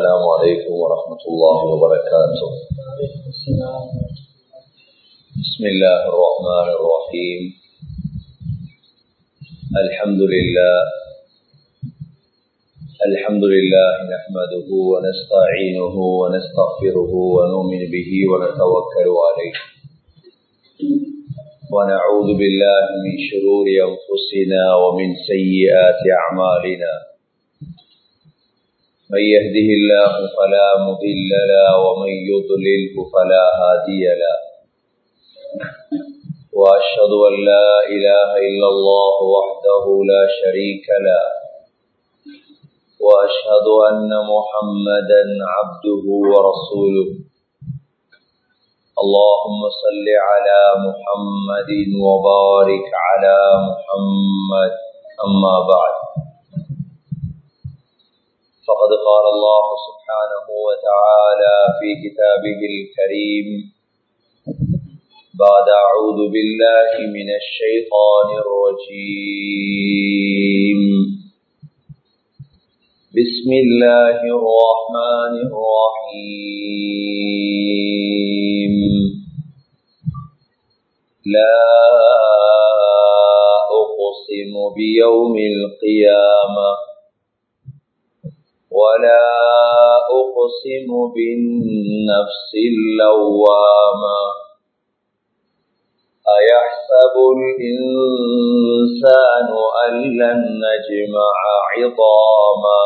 السلام عليكم ورحمة الله وبركاته بسم الله الرحمن الرحيم الحمد لله الحمد لله نحمده ونستعينه ونستغفره ونؤمن به ونتوكل عليه ونعوذ بالله من شرور أنفسنا ومن سيئات أعمالنا من يهده الله فلا مضل له ومن يضلله فلا هادي له وأشهد أن لا إله إلا الله وحده لا شريك له وأشهد أن محمدا عبده ورسوله اللهم صل على محمد وبارك على محمد أما بعد فقد قال الله سبحانه وتعالى في كتابه الكريم بعد أعوذ بالله من الشيطان الرجيم بسم الله الرحمن الرحيم لا أقسم بيوم القيامة ولا أقسم بالنفس اللوامة أيحسب الإنسان أن لن نجمع عظاما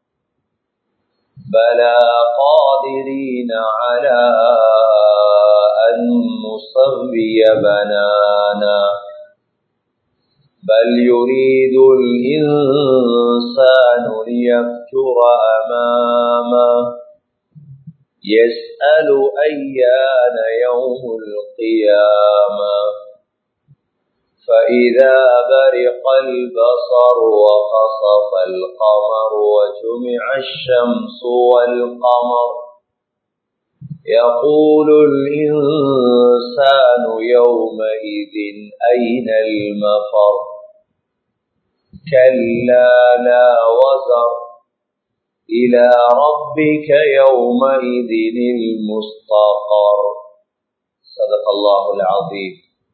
بلى قادرين على أن نصوي بنانا بل يريد الإنسان ليفجر أمامه يسأل أيان يوم القيامة فإذا برق البصر وخصف القمر وجمع الشمس والقمر يقول الإنسان يومئذ أين المفر كلا لا وزر إلى ربك يومئذ المستقر صدق الله العظيم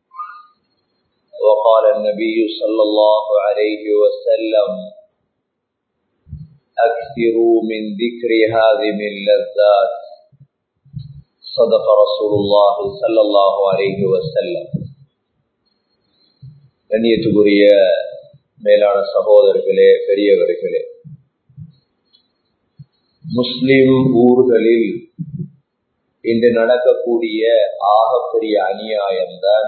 وقال النبي صلى الله عليه وسلم أكثروا من ذكر هذه اللذات صدق رسول الله صلى الله عليه وسلم கண்ணியத்துக்குரிய மேலான சகோதரர்களே பெரியவர்களே முஸ்லிம் ஊர்களில் இன்று நடக்கக்கூடிய ஆகப்பெரிய அநியாயம்தான்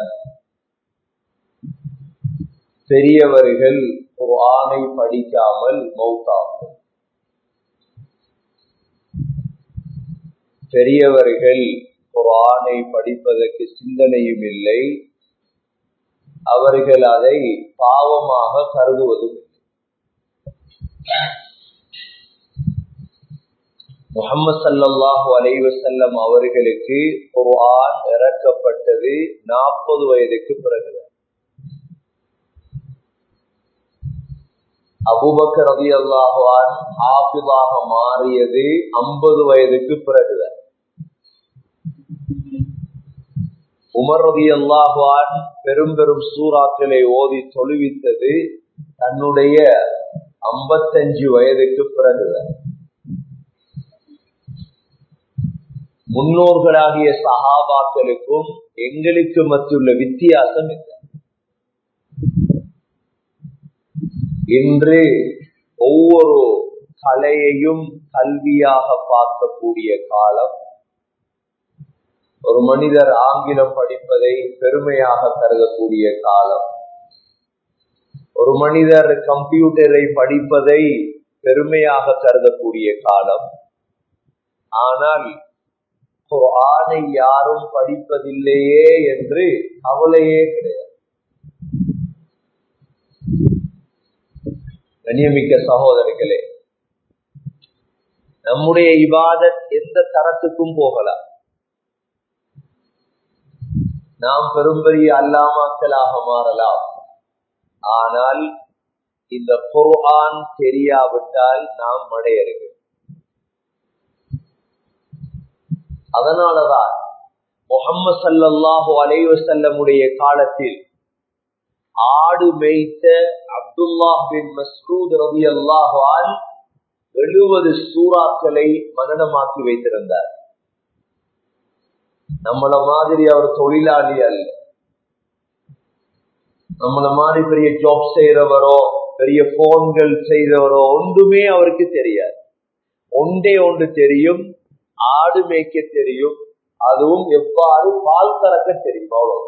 பெரியவர்கள் ஒரு ஆணை படிக்காமல் மௌத்தாகும் பெரியவர்கள் ஒரு ஆணை படிப்பதற்கு சிந்தனையும் இல்லை அவர்கள் அதை பாவமாக கருதுவதும் இல்லை முகமது சல்லாஹூ அலைவசல்லம் அவர்களுக்கு ஒரு ஆண் இறக்கப்பட்டது நாற்பது வயதுக்கு பிறகு அபுபக்கர் ரதி அல்லாஹான் ஆபிதாக மாறியது ஐம்பது வயதுக்கு பிறகுதான் உமர் ரதி அல்லாஹான் பெரும் பெரும் சூறாக்களை ஓதி தொழுவித்தது தன்னுடைய ஐம்பத்தஞ்சு வயதுக்கு பிறகுதான் முன்னோர்களாகிய சகாபாக்களுக்கும் எங்களுக்கு மத்தியுள்ள வித்தியாசம் இல்லை இன்று ஒவ்வொரு கலையையும் கல்வியாக பார்க்கக்கூடிய காலம் ஒரு மனிதர் ஆங்கிலம் படிப்பதை பெருமையாக கருதக்கூடிய காலம் ஒரு மனிதர் கம்ப்யூட்டரை படிப்பதை பெருமையாக கருதக்கூடிய காலம் ஆனால் ஒரு ஆணை யாரும் படிப்பதில்லையே என்று கவலையே கிடையாது கண்ணியமிக்க சகோதரர்களே நம்முடைய இபாதத் எந்த தரத்துக்கும் போகலாம் நாம் பெரும்பெரிய அல்லாமாக்களாக மாறலாம் ஆனால் இந்த குர்ஆன் தெரியாவிட்டால் நாம் மடையர்கள் அதனாலதான் முகம்மது சல்லாஹு அலைவசல்லமுடைய காலத்தில் ஆடு மேய்த்த அப்துல்லா பின் மஸ்ரூத் ரவி அல்லாஹால் எழுபது சூறாக்களை மனநமாக்கி வைத்திருந்தார் நம்மள மாதிரி அவர் தொழிலாளி அல்ல நம்மள மாதிரி பெரிய ஜாப் செய்யறவரோ பெரிய போன்கள் செய்தவரோ ஒன்றுமே அவருக்கு தெரியாது ஒன்றே ஒன்று தெரியும் ஆடு மேய்க்க தெரியும் அதுவும் எவ்வாறு பால் கறக்க தெரியும் அவ்வளவு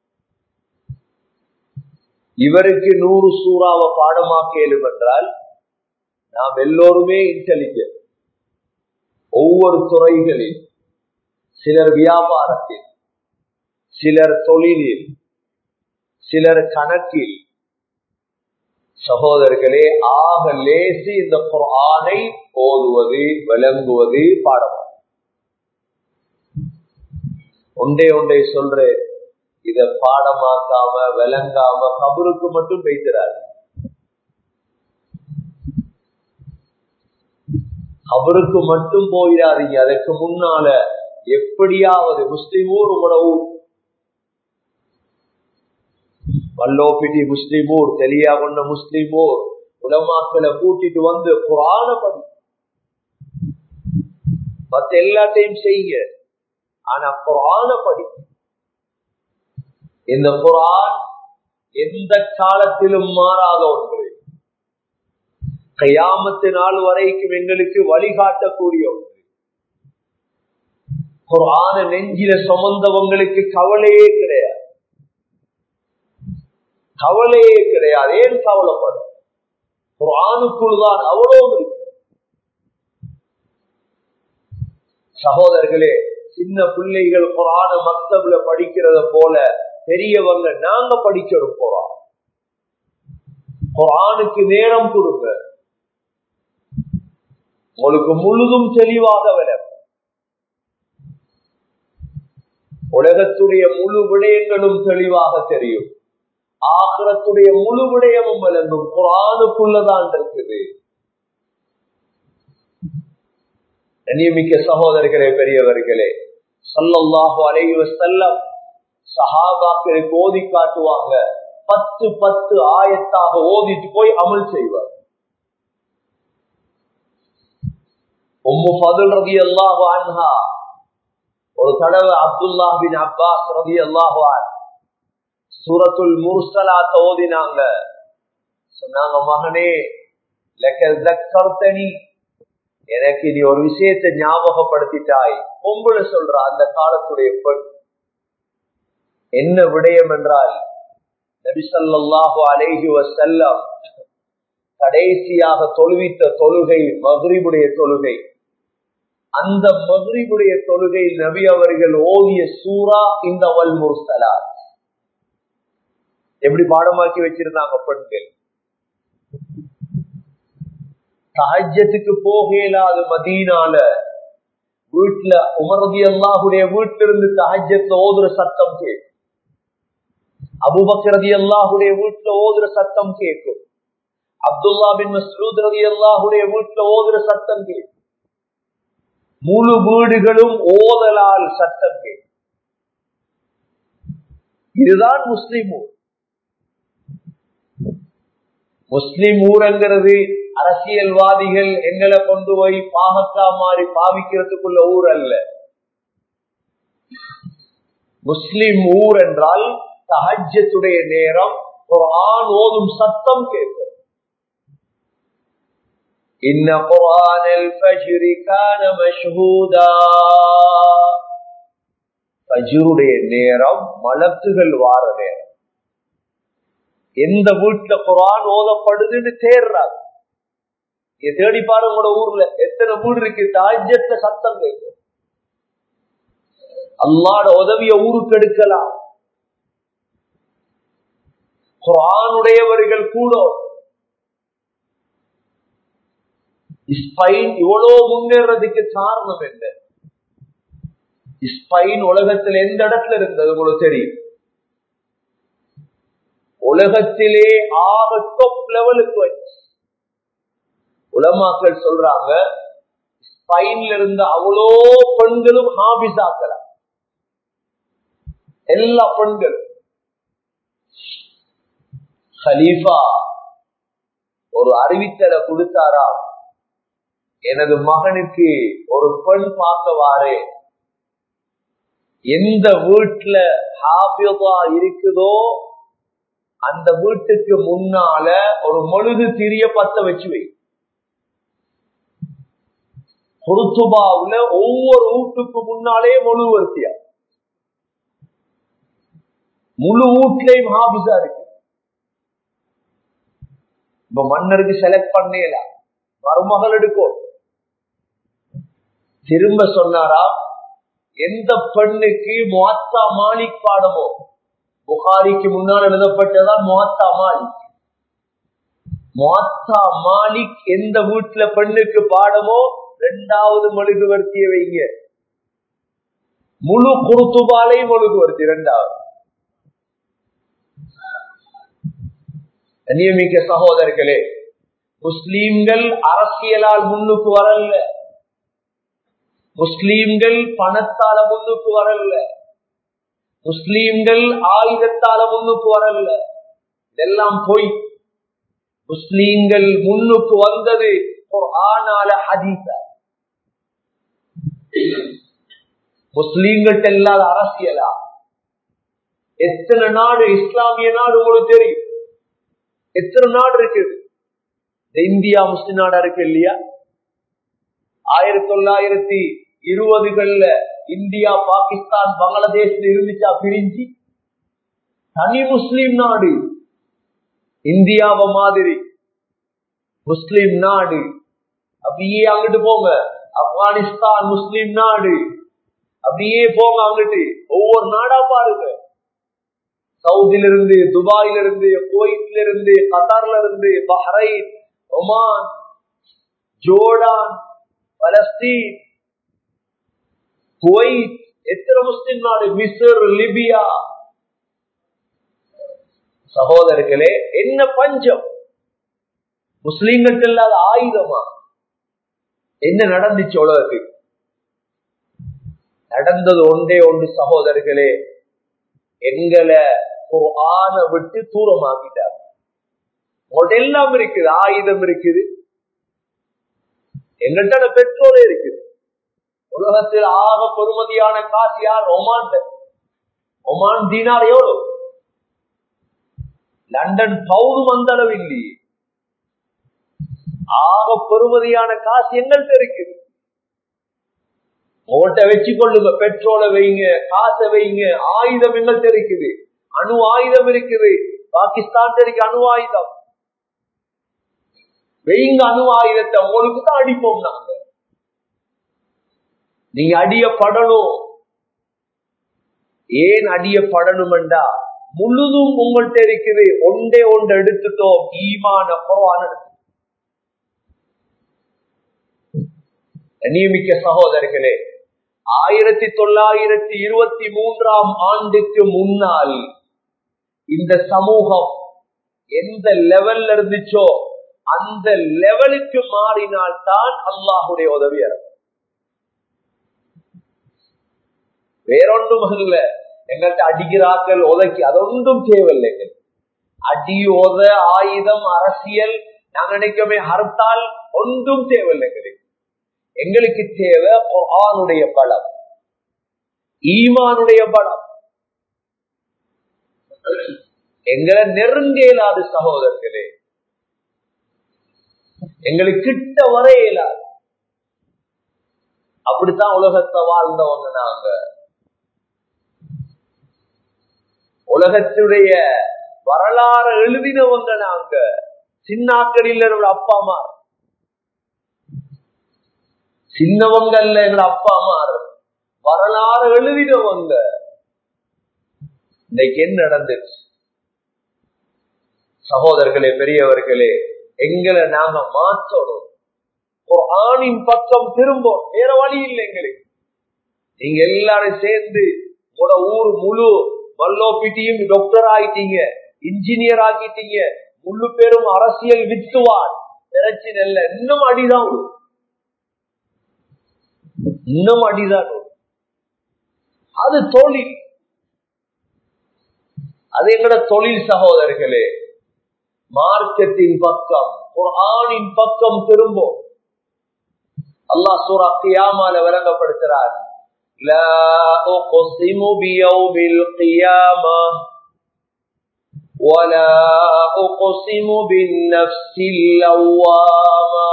இவருக்கு நூறு சூறாவை பாடமாக்க இயலும் என்றால் நாம் எல்லோருமே இன்டெலிஜென்ட் ஒவ்வொரு துறைகளில் சிலர் வியாபாரத்தில் சிலர் தொழிலில் சிலர் கணக்கில் சகோதரர்களே ஆக லேசி இந்த ஆணை ஓதுவது விளங்குவது பாடமாகும் ஒன்றே ஒன்றை சொல்றேன் இத பாடமாக்காம விளங்காம கபருக்கு மட்டும் வைக்கிறார் கபருக்கு மட்டும் போயிடாதீங்க அதற்கு முன்னால எப்படியாவது முஸ்லிம் ஊர் உங்களோட ஊர் வல்லோப்பிட்டி முஸ்லிம் ஊர் தெளியா கொண்ட முஸ்லிம் ஊர் உலமாக்களை கூட்டிட்டு வந்து குரான படி மத்த எல்லாத்தையும் செய்யுங்க ஆனா குரான படி இந்த குரான் எந்த காலத்திலும் மாறாத ஒன்று கையாமத்து நாள் வரைக்கும் எங்களுக்கு வழிகாட்டக்கூடிய ஒன்று குரான நெஞ்சில சுமந்தவங்களுக்கு கவலையே கிடையாது கவலையே கிடையாது ஏன் கவலைப்படும் குரானுக்குள் தான் அவ்வளவு இருக்கு சகோதரர்களே சின்ன பிள்ளைகள் குரான மக்தப்ல படிக்கிறத போல பெரியவங்க நாங்க படிக்கணும் குரான் குரானுக்கு நேரம் கொடுங்க உங்களுக்கு முழுதும் தெளிவாக விளக்கும் உலகத்துடைய முழு விடயங்களும் தெளிவாக தெரியும் ஆக்கிரத்துடைய முழு விடயமும் விளங்கும் குரானுக்குள்ளதான் இருக்குது நியமிக்க சகோதரர்களே பெரியவர்களே சொல்லல்லாஹு அலைவ செல்லம் சஹாபாக்களுக்கு ஓதி காட்டுவாங்க பத்து பத்து ஆயத்தாக ஓதிட்டு போய் அமல் செய்வார் உம்மு ஃபதுல் ரவி அல்லாஹு அன்ஹா ஒரு தடவை அப்துல்லா பின் அப்பாஸ் ரவி அல்லாஹு சூரத்துல் முர்சலாத்த ஓதினாங்க சொன்னாங்க மகனே லக்கர்த்தனி எனக்கு நீ ஒரு விஷயத்தை ஞாபகப்படுத்திட்டாய் பொம்புல சொல்ற அந்த காலத்துடைய பெண் என்ன விடயம் என்றால் நபிசல்லாஹு அலேஹி வசல்லம் கடைசியாக தொழுவித்த தொழுகை மகிரிபுடைய தொழுகை அந்த மகிரிபுடைய தொழுகை நபி அவர்கள் ஓதிய சூரா இந்த வல் முர்சலாத் எப்படி பாடமாக்கி வச்சிருந்தாங்க பெண்கள் சஹஜத்துக்கு போக இயலாது மதீனால வீட்டுல உமரதி அல்லாஹுடைய வீட்டிலிருந்து சஹஜத்துல ஓதுற சத்தம் கேட்கும் அபுபக்கரதி அல்லாஹுடைய வீட்டுல ஓதுற சத்தம் கேட்கும் அப்துல்லா பின் மசூத் ரதி அல்லாஹுடைய வீட்டுல ஓதுற சத்தம் கேட்கும் முழு வீடுகளும் ஓதலால் சத்தம் கேட்கும் இதுதான் முஸ்லிம் ஊர் முஸ்லிம் ஊரங்கிறது அரசியல்வாதிகள் எங்களை கொண்டு போய் பாகக்கா மாறி பாவிக்கிறதுக்குள்ள ஊர் அல்ல முஸ்லிம் ஊர் என்றால் தஹஜத்துடைய நேரம் ஒரு ஆண் ஓதும் சத்தம் கேட்கும் இன்ன குரான் ஃபஜ்ருடைய நேரம் மலக்குகள் வார நேரம் எந்த வீட்டுல குரான் ஓதப்படுதுன்னு தேர்றாங்க நீங்க தேடி பாரு உங்களோட ஊர்ல எத்தனை வீடு இருக்கு தாஜ்யத்துல சத்தம் கேட்கும் அல்லாட உதவிய ஊருக்கு எடுக்கலாம் குரானுடையவர்கள் கூட ஸ்பைன் இவ்வளவு முன்னேறதுக்கு காரணம் என்ன ஸ்பைன் உலகத்தில் எந்த இடத்துல இருந்தது உங்களுக்கு தெரியும் உலகத்திலே ஆக டொப் லெவலுக்கு வச்சு உலமாக்கள் சொல்றாங்க ஸ்பைன்ல இருந்த அவ்வளோ பெண்களும் ஹாபிஸ் ஆக்கலாம் எல்லா பெண்களும் ஹலீஃபா ஒரு அறிவித்தலை கொடுத்தாரா எனது மகனுக்கு ஒரு பெண் பார்க்க வாரே எந்த வீட்டுல ஹாஃபியதா இருக்குதோ அந்த வீட்டுக்கு முன்னால ஒரு மொழுது திரிய பத்த வச்சு வை பொருத்துபாவுல ஒவ்வொரு வீட்டுக்கு முன்னாலே முழு வரிசையா முழு வீட்லயும் ஹாபிஸா இருக்கு இப்ப மன்னருக்கு செலக்ட் பண்ணலாம் மருமகள் எடுக்கும் திரும்ப சொன்னாரா எந்த பெண்ணுக்கு முவாத்தா மாலிக் பாடமோ புகாரிக்கு முன்னால் எழுதப்பட்டதான் முவாத்தா மாலிக் முவாத்தா மாலிக் எந்த வீட்டுல பெண்ணுக்கு பாடமோ ரெண்டாவது மொழிகு வர்த்திய வைங்க முழு குருத்துபாலை மொழிகு வர்த்தி இரண்டாவது நியமிக்க சகோதரர்களே முஸ்லீம்கள் அரசியலால் முன்னுக்கு வரல முஸ்லீம்கள் பணத்தால முன்னுக்கு வரல முஸ்லீம்கள் ஆயுதத்தால முன்னுக்கு வரல இதெல்லாம் போய் முஸ்லீம்கள் முன்னுக்கு வந்தது ஒரு ஆனால ஹதீச முஸ்லீம்கிட்ட இல்லாத அரசியலா எத்தனை நாடு இஸ்லாமிய நாடு உங்களுக்கு தெரியும் எத்தனை நாடு இருக்குது இந்தியா முஸ்லிம் நாடா இருக்கு இல்லையா ஆயிரத்தி தொள்ளாயிரத்தி இருபதுகள்ல இந்தியா பாகிஸ்தான் பங்களாதேஷ்ல இருந்துச்சா பிரிஞ்சு தனி முஸ்லிம் நாடு இந்தியாவை மாதிரி முஸ்லிம் நாடு அப்படியே அங்கிட்டு போங்க ஆப்கானிஸ்தான் முஸ்லிம் நாடு அப்படியே போங்க அங்கிட்டு ஒவ்வொரு நாடா பாருங்க சவுதியில இருந்து துபாயில இருந்து குவைத்ல இருந்து கத்தார்ல இருந்து Bahrain Oman Jordan Palestine Kuwait எத்தனை முஸ்லிம் நாடு மிசர் லிபியா சகோதரர்களே என்ன பஞ்சம் முஸ்லீம்கிட்ட இல்லாத ஆயுதமா என்ன நடந்துச்சு உலகத்துக்கு நடந்தது ஒன்றே ஒன்று சகோதரர்களே எங்களை ஒரு ஆணை விட்டு தூரமாக்கிட்டார் உங்கள்ட்ட எல்லாம் இருக்குது ஆயுதம் இருக்குது எங்கள்கிட்ட பெட்ரோலே இருக்குது உலகத்தில் ஆக பெருமதியான காசு யார் ஒமான் ஒமான் தீனார் எவ்வளவு லண்டன் பவுனும் அந்த அளவு இல்லையே ஆக பெருமதியான காசு எங்கள்கிட்ட இருக்குது உங்கள்கிட்ட வச்சு கொள்ளுங்க பெட்ரோலை வைங்க காசை வைங்க ஆயுதம் எங்கள்கிட்ட இருக்குது அணு ஆயுதம் இருக்குது பாகிஸ்தான் இருக்கு அணு ஆயுதம் வைங்க அணு ஆயுதத்தை உங்களுக்கு தான் அடிப்போம் நாங்க நீங்க அடியப்படணும் ஏன் அடியப்படணும்டா முழுதும் உங்கள்கிட்ட இருக்குது ஒன்றே ஒன்று எடுத்துட்டோம் ஈமான குறவான நியமிக்க சகோதரர்களே ஆயிரத்தி தொள்ளாயிரத்தி இருபத்தி மூன்றாம் ஆண்டுக்கு முன்னால் இந்த சமூகம் எந்த லெவல்ல இருந்துச்சோ அந்த லெவலுக்கு மாறினால் தான் அல்லாஹுடைய உதவி இருக்கும் வேறொன்றும் அல்ல எங்கள்கிட்ட அடிக்கிறாக்கள் உதக்கி அதொன்றும் தேவையில்லைங்க அடி உத ஆயுதம் அரசியல் நாங்க நினைக்கவே ஹர்த்தால் ஒன்றும் தேவையில்லை எங்களுக்கு எங்களுக்கு தேவை குரானுடைய பலம் ஈமானுடைய பலம் எங்களை நெருங்க இயலாது சகோதரர்களே எங்களுக்கு கிட்ட வர இயலாது அப்படித்தான் உலகத்தை வாழ்ந்தவங்க நாங்க உலகத்துடைய வரலாறு எழுதினவங்க நாங்க சின்னாக்கடியில் என்னோட அப்பா அம்மா சின்னவங்க அல்ல எங்களோட அப்பா அம்மா வரலாறு எழுதினவங்க இன்னைக்கு என்ன நடந்துச்சு சகோதரர்களே பெரியவர்களே எங்களை நாங்க மாற்றணும் ஒரு ஆணின் பக்கம் திரும்பும் வேற வழி இல்லை எங்களுக்கு நீங்க எல்லாரும் சேர்ந்து உங்களோட ஊர் முழு வல்லோப்பிட்டியும் டாக்டர் ஆகிட்டீங்க இன்ஜினியர் ஆக்கிட்டீங்க முழு பேரும் அரசியல் வித்துவான் பிரச்சனை இல்ல இன்னும் அடிதான் விடும் இன்னும் அடிதான் வரும். அது தொழில் அது எங்கட தொழில் சகோதரர்களே மார்க்கத்தின் பக்கம் குர்ஆனின் பக்கம் திரும்பும் அல்லாஹ் சூரா கியாமால விளங்கப்படுத்துறார் لا أقسم بيوم القيامة ولا أقسم بالنفس اللوامة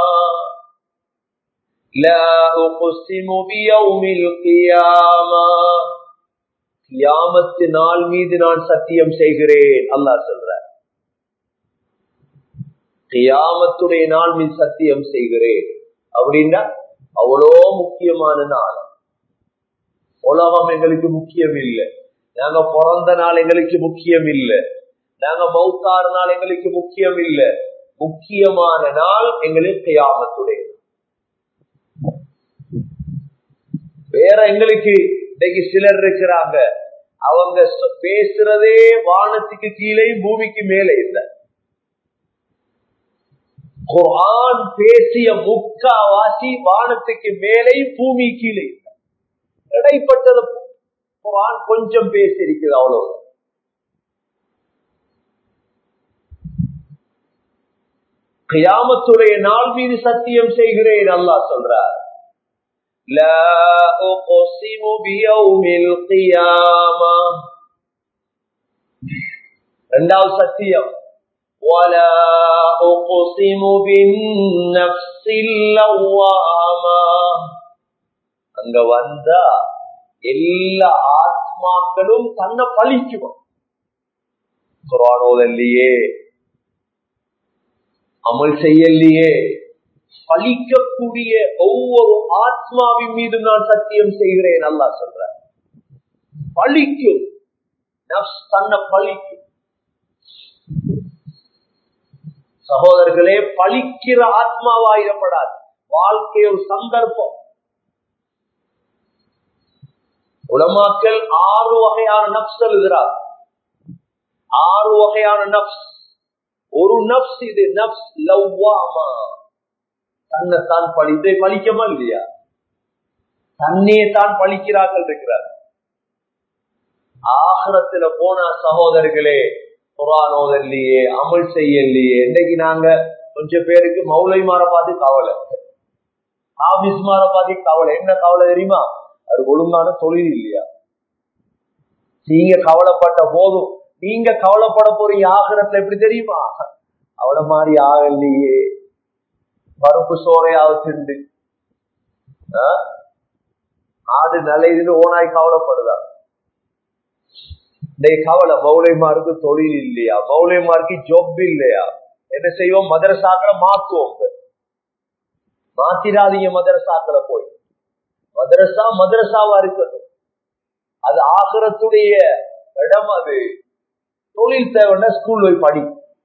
لا أقسم بيوم القيامة கியாமத்து நாள் மீது நான் சத்தியம் செய்கிறேன் அல்லாஹ் சொல்ற கியாமத்துடைய நாள் மீது சத்தியம் செய்கிறேன் அப்படின்னா அவ்வளோ முக்கியமான நாள் உலகம் எங்களுக்கு முக்கியம் இல்லை நாங்க பிறந்த நாள் எங்களுக்கு முக்கியம் இல்லை நாங்க மௌத்தார நாள் எங்களுக்கு முக்கியம் இல்லை முக்கியமான நாள் எங்களுக்கு கியாமத்துடைய வேற எங்களுக்கு இன்னைக்கு சிலர் இருக்கிறாங்க அவங்க சொ- பேசுறதே வானத்துக்கு கீழே பூமிக்கு மேலே இல்லை குர்ஆன் பேசிய முக்காவாசி வானத்துக்கு மேலே பூமி கீழே இல்லை. இடைப்பட்டது குர்ஆன் கொஞ்சம் பேசியிருக்குது அவ்வளவு கியாமத்துடைய நாள் மீது சத்தியம் செய்கிறேன் அல்லாஹ் சொல்றார் لا أقسم بيوم القيامة இரண்டாவது சத்தியம் ولا أقسم بالنفس اللوامة அங்க வந்தா எல்லா ஆத்மாக்களும் தன்னை பழிக்குமா குரான் ஓதல்லையே அமல் செய்யலையே பழிக்கக்கூடிய ஒவ்வொரு ஆத்மாவின் மீது நான் சத்தியம் செய்கிறேன் அல்லாஹ் சொல்ற பழிக்கும் நஃப்ஸ் தன்னை பழிக்கும் சகோதரர்களே பழிக்கிற ஆத்மாவாயிடப்படாது வாழ்க்கை ஒரு சந்தர்ப்பம் உலமாக்கள் ஆறு வகையான நப்ஸ் எழுதுறார் ஆறு வகையான நப்ஸ் ஒரு நப்ஸ் இது நப்ஸ் லவ்வாமா தன்னைத்தான் பழி இதை பழிக்கமா இல்லையா தன்னே தான் பழிக்கிறார்கள் இருக்கிறார் ஆகரத்துல போன சகோதரர்களே குரானோதல்லையே அமல் செய்யலையே இன்னைக்கு நாங்க கொஞ்சம் பேருக்கு மௌலை மாற பார்த்து கவலை ஆபீஸ் மாற பார்த்து கவலை என்ன கவலை தெரியுமா அது ஒழுங்கான தொழில் இல்லையா நீங்க கவலைப்பட்ட போதும் நீங்க கவலைப்பட போறீங்க ஆகரத்துல எப்படி தெரியுமா அவளை மாதிரி ஆகலையே பருப்பு சோறையாவது திண்டு ஆ? ஆடு நிலையுதுன்னு ஓனாய் கவலைப்படுதா டேய் கவலை மௌலைமாருக்கு தொழில் இல்லையா மௌலைமாருக்கு ஜொப் இல்லையா என்ன செய்வோம் மதரசாக்களை மாத்துவோம் இப்ப. மாத்திராதீங்க மதரசாக்களை போய் மதரசா மதரசாவா இருக்கட்டும் அது ஆகரத்துடைய இடம் அது தொழில் தேவைன்னா ஸ்கூல் போய் படி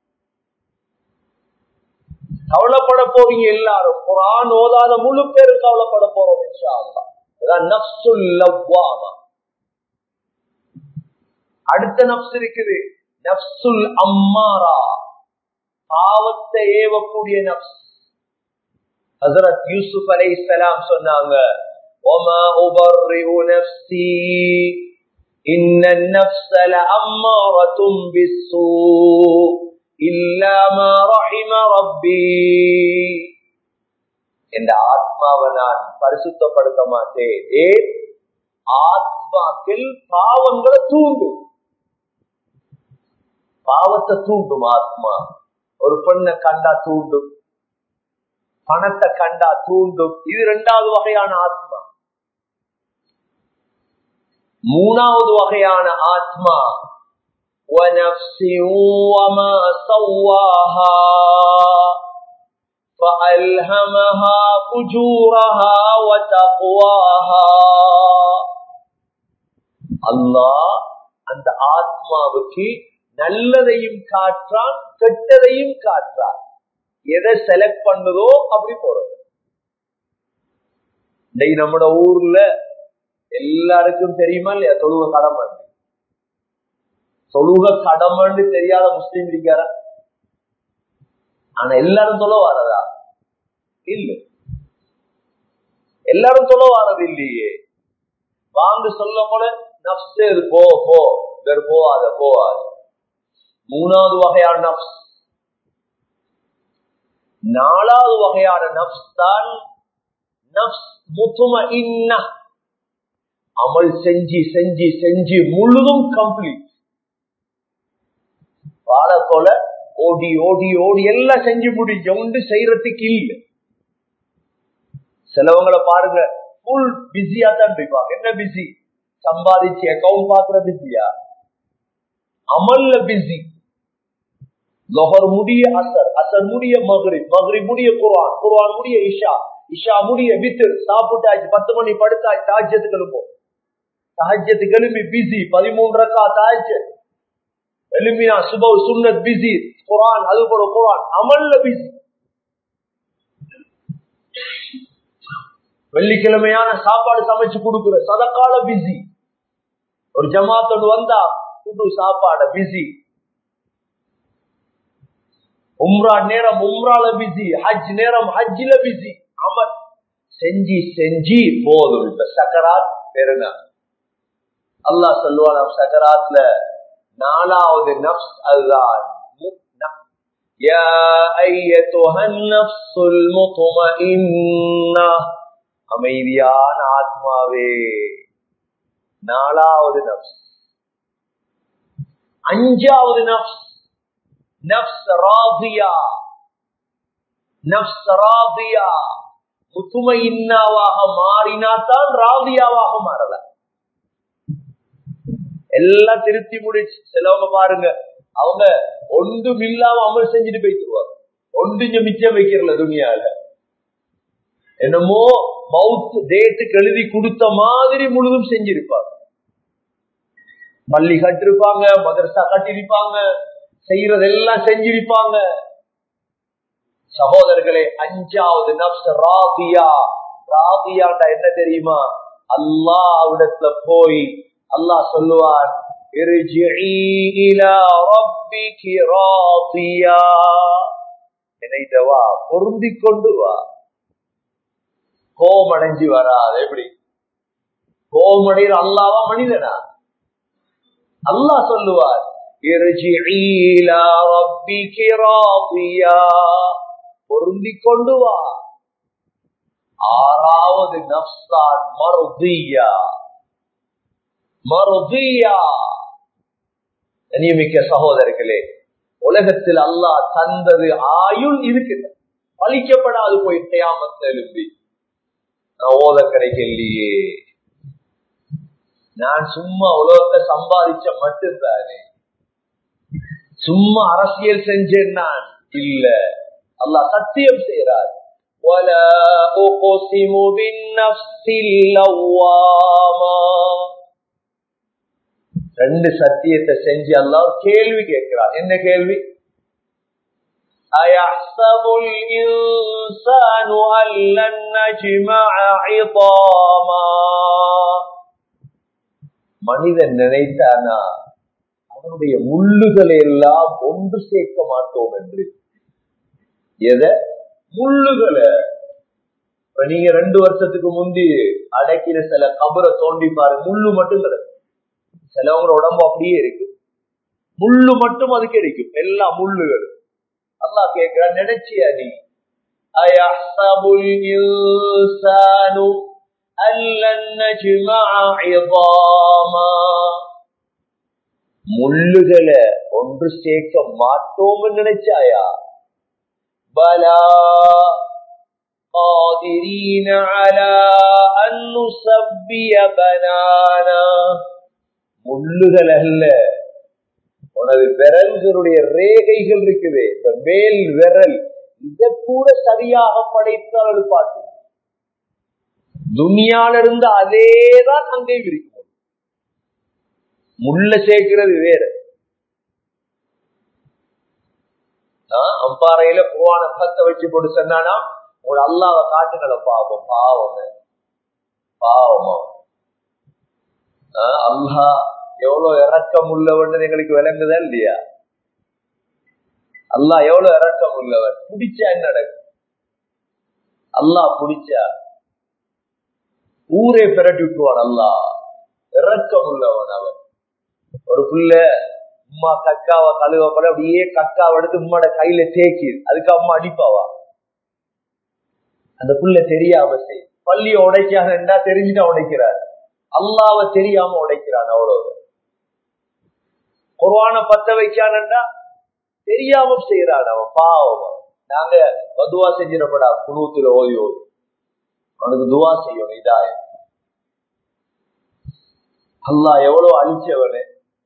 கவலைப்பட போறீங்க எல்லாரும் குரான் ஓதாத முழு பேரும் கவலைப்பட போறோம் இன்ஷா அல்லாஹ். அதான் நஃப்சுல் லவ்வாமா அடுத்த நப்ஸ் இருக்குது நப்சுல் அம்மாரா பாவத்தை ஏவக்கூடிய நப்ஸ் ஹசரத் யூசுப் அலை சொன்னாங்க وما أبرئ نفسي إن النفس لأمارة بالسوء إلا ما رحم ربي என்ற ஆத்மாவை நான் பரிசுத்தப்படுத்த மாட்டேன் ஏ ஆத்மாக்கள் பாவங்களை தூண்டு பாவத்தை தூண்டும் ஆத்மா ஒரு பெண்ணை கண்டா தூண்டும் பணத்தை கண்டா தூண்டும் இது இரண்டாவது வகையான ஆத்மா மூணாவது வகையான ஆத்மா وَنَفْسٍ وَمَا سَوَّاهَا فَأَلْهَمَهَا فُجُورَهَا وَتَقْوَاهَا அல்லாஹ் அந்த ஆத்மாவுக்கு நல்லதையும் காற்றான் கெட்டதையும் காற்றான் எதை செலக்ட் பண்ணுதோ அப்படி போறது இன்னைக்கு நம்மட ஊர்ல எல்லாருக்கும் தெரியுமா இல்லையா தொழுக கடமை தொழுக கடமைன்னு தெரியாத முஸ்லீம் இருக்காரா ஆனா எல்லாரும் சொல்ல வரதா இல்ல எல்லாரும் சொல்ல வாரது இல்லையே வாங்க சொல்ல போல நப்சு இது போ போ வேறு போவாத போவாது மூணாவது வகையான நப்ஸ் நாலாவது வகையான நப்ஸ் தான் நப்ஸ் முத்தும இன்ன அமல் செஞ்சு செஞ்சு செஞ்சு முழுதும் கம்ப்ளீட் வாழ போல ஓடி ஓடி ஓடி எல்லாம் செஞ்சு முடிஞ்ச உண்டு செய்யறதுக்கு இல்லை சிலவங்களை பாருங்க ஃபுல் பிஸியா தான் இருப்பாங்க என்ன பிஸி சம்பாதிச்சு அக்கௌண்ட் பாக்குற பிஸியா அமல்ல பிஸி லொஹர் முடிய அசர் அசர் முடிய மகரி மகரி முடிய குர்ஆன் குர்ஆன் முடிய இஷா இஷா முடிய வித்திர் சாப்பிட்டாச்சு பத்து மணி படுத்தாச்சு தாஜ்யத்துக்கு எழுப்போம் தாஜ்யத்துக்கு எழுப்பி பிஸி பதிமூன்று ரக்கா தாஜ்யத் எலுமினா சுப சுன்னத் பிஸி குரான் அது போல குரான் அமல்ல பிஸி வெள்ளிக்கிழமையான சாப்பாடு சமைச்சு கொடுக்குற சதக்கால பிஸி ஒரு ஜமாத்தோடு வந்தா புது சாப்பாட பிஸி உம்ரா நேரம் உம்ரால பிஸி ஹஜ் நேரம் ஹஜ்ல பிஸி அமல் செஞ்சு செஞ்சு போதும் இப்ப சக்கராத் பெருங்க அல்லாஹ் சொல்லுவான் சக்கராத்ல நாலாவது நப்ஸ் அதுதான் يا أيتها النفس المطمئنة அமைதியான ஆத்மாவே நாலாவது நப்ஸ் அஞ்சாவது நப்ஸ் நப்ஸ் ராபியா நப்ஸ் ராபியா முத்துமையின்னாவாக மாறினாத்தான் ராபியாவாக மாறல எல்லாம் திருத்தி முடிச்சு சிலவங்க பாருங்க அவங்க ஒன்றும் இல்லாம அமல் செஞ்சுட்டு போயிட்டுருவாங்க ஒன்று மிச்சம் வைக்கிறல துணியால என்னமோ மவுத் டேட்டுக்கு எழுதி கொடுத்த மாதிரி முழுதும் செஞ்சிருப்பாங்க பள்ளி கட்டிருப்பாங்க மதரசா கட்டிருப்பாங்க செய்யறதெல்லாம் செஞ்சிருப்பாங்க சகோதரர்களே அஞ்சாவது நப்ஸ் ராபியா ராபியாண்டா என்ன தெரியுமா அல்லாவிடத்துல போய் அல்லாஹ் சொல்லுவான் நினைத்தவா பொருந்தி கொண்டு வா கோமடைஞ்சு வராது எப்படி கோமடையில் அல்லாவா மனிதனா அல்லாஹ் சொல்லுவார் பொருந்தி கொண்டு வா ஆறாவது நப்சான் மருதியா மருதியா நியமிக்க சகோதரர்களே உலகத்தில் அல்லாஹ் தந்தது ஆயுள் இருக்குது பழிக்கப்படாது போய் தேயாமத்தில் எழுப்பி நான் ஓத கிடைக்கலையே நான் சும்மா உலகத்தை சம்பாதிச்ச மட்டும்தானே சும்மா அரசியல் செஞ்சேன் நான் இல்ல அல்லாஹ் சத்தியம் செய்யறார் ولا أقسم بالنفس اللوامة ரெண்டு சத்தியத்தை செஞ்சு அல்லாஹ் கேள்வி கேட்கிறார் என்ன கேள்வி أيحسب الإنسان أن لن نجمع عظاما மனிதன் நினைத்தானா அவனுடைய முள்ளுகளை எல்லாம் ஒன்று சேர்க்க மாட்டோம் என்று எதை முள்ளுகளை இப்ப நீங்க ரெண்டு வருஷத்துக்கு முந்தி அடக்கிற சில கபரை தோண்டி பாரு முள்ளு மட்டும் கிடக்கு சிலவங்க உடம்பு அப்படியே இருக்கு முள்ளு மட்டும் அதுக்கு இருக்கும் எல்லா முள்ளுகளும் அல்லா கேட்கிற நினைச்சியா நீ அயஹ்சபுல் இன்சானு அல்லன் நஜ்மஅ இதாமா முள்ளுகளை ஒன்று சேர்க்க மாட்டோம் நினைச்சாயா பலா قادرين على أن نسبي بنانا முள்ளுகள் அல்ல உனது விரல்களுடைய ரேகைகள் இருக்குது இந்த மேல் விரல் இத கூட சரியாக படைத்தால் பார்த்து துனியால இருந்து அதேதான் அங்கே இருக்கும் முள்ள சேர்க்கிறது வேற அம்பாறையில புவான பத்த வச்சு போட்டு சொன்னானா உங்க அல்லாவ காட்டுகளை பாவம் பாவம் பாவமா அல்லா எவ்வளவு இறக்கம் உள்ளவன் எங்களுக்கு விளங்குதா இல்லையா அல்லா எவ்வளவு இறக்கம் உள்ளவன் பிடிச்சா என்ன நடக்கும் அல்லா பிடிச்சா ஊரே பிரட்டி விட்டுருவான் அல்லா இறக்கம் உள்ளவன் அவன் ஒரு புள்ள உம்மா கக்காவை கழுவப்பட அப்படியே கக்காவை எடுத்து உம்மாட கையில தேக்கி அதுக்கு அம்மா அடிப்பாவா அந்த புள்ள தெரியாம செய் பள்ளிய உடைக்காதா தெரிஞ்சுட்டு உடைக்கிறார் அல்லாவ தெரியாம உடைக்கிறான் அவ்வளவு குர்வான பத்த வைக்கானண்டா தெரியாம செய்யறான் அவன் பாவம் நாங்க மதுவா செஞ்சிடப்படா குணூத்துல ஓதி ஓதி அவனுக்கு துவா செய்யணும் இதாய அல்லா எவ்வளவு அழிச்சவனு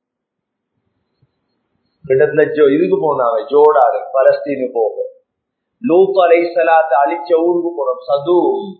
கிட்டத்தட்ட ஜோ இதுக்கு போனாங்க ஜோடாடு பலஸ்தீனு போக லூத் அலை சலாத்த அழிச்ச ஊருக்கு போனோம் சது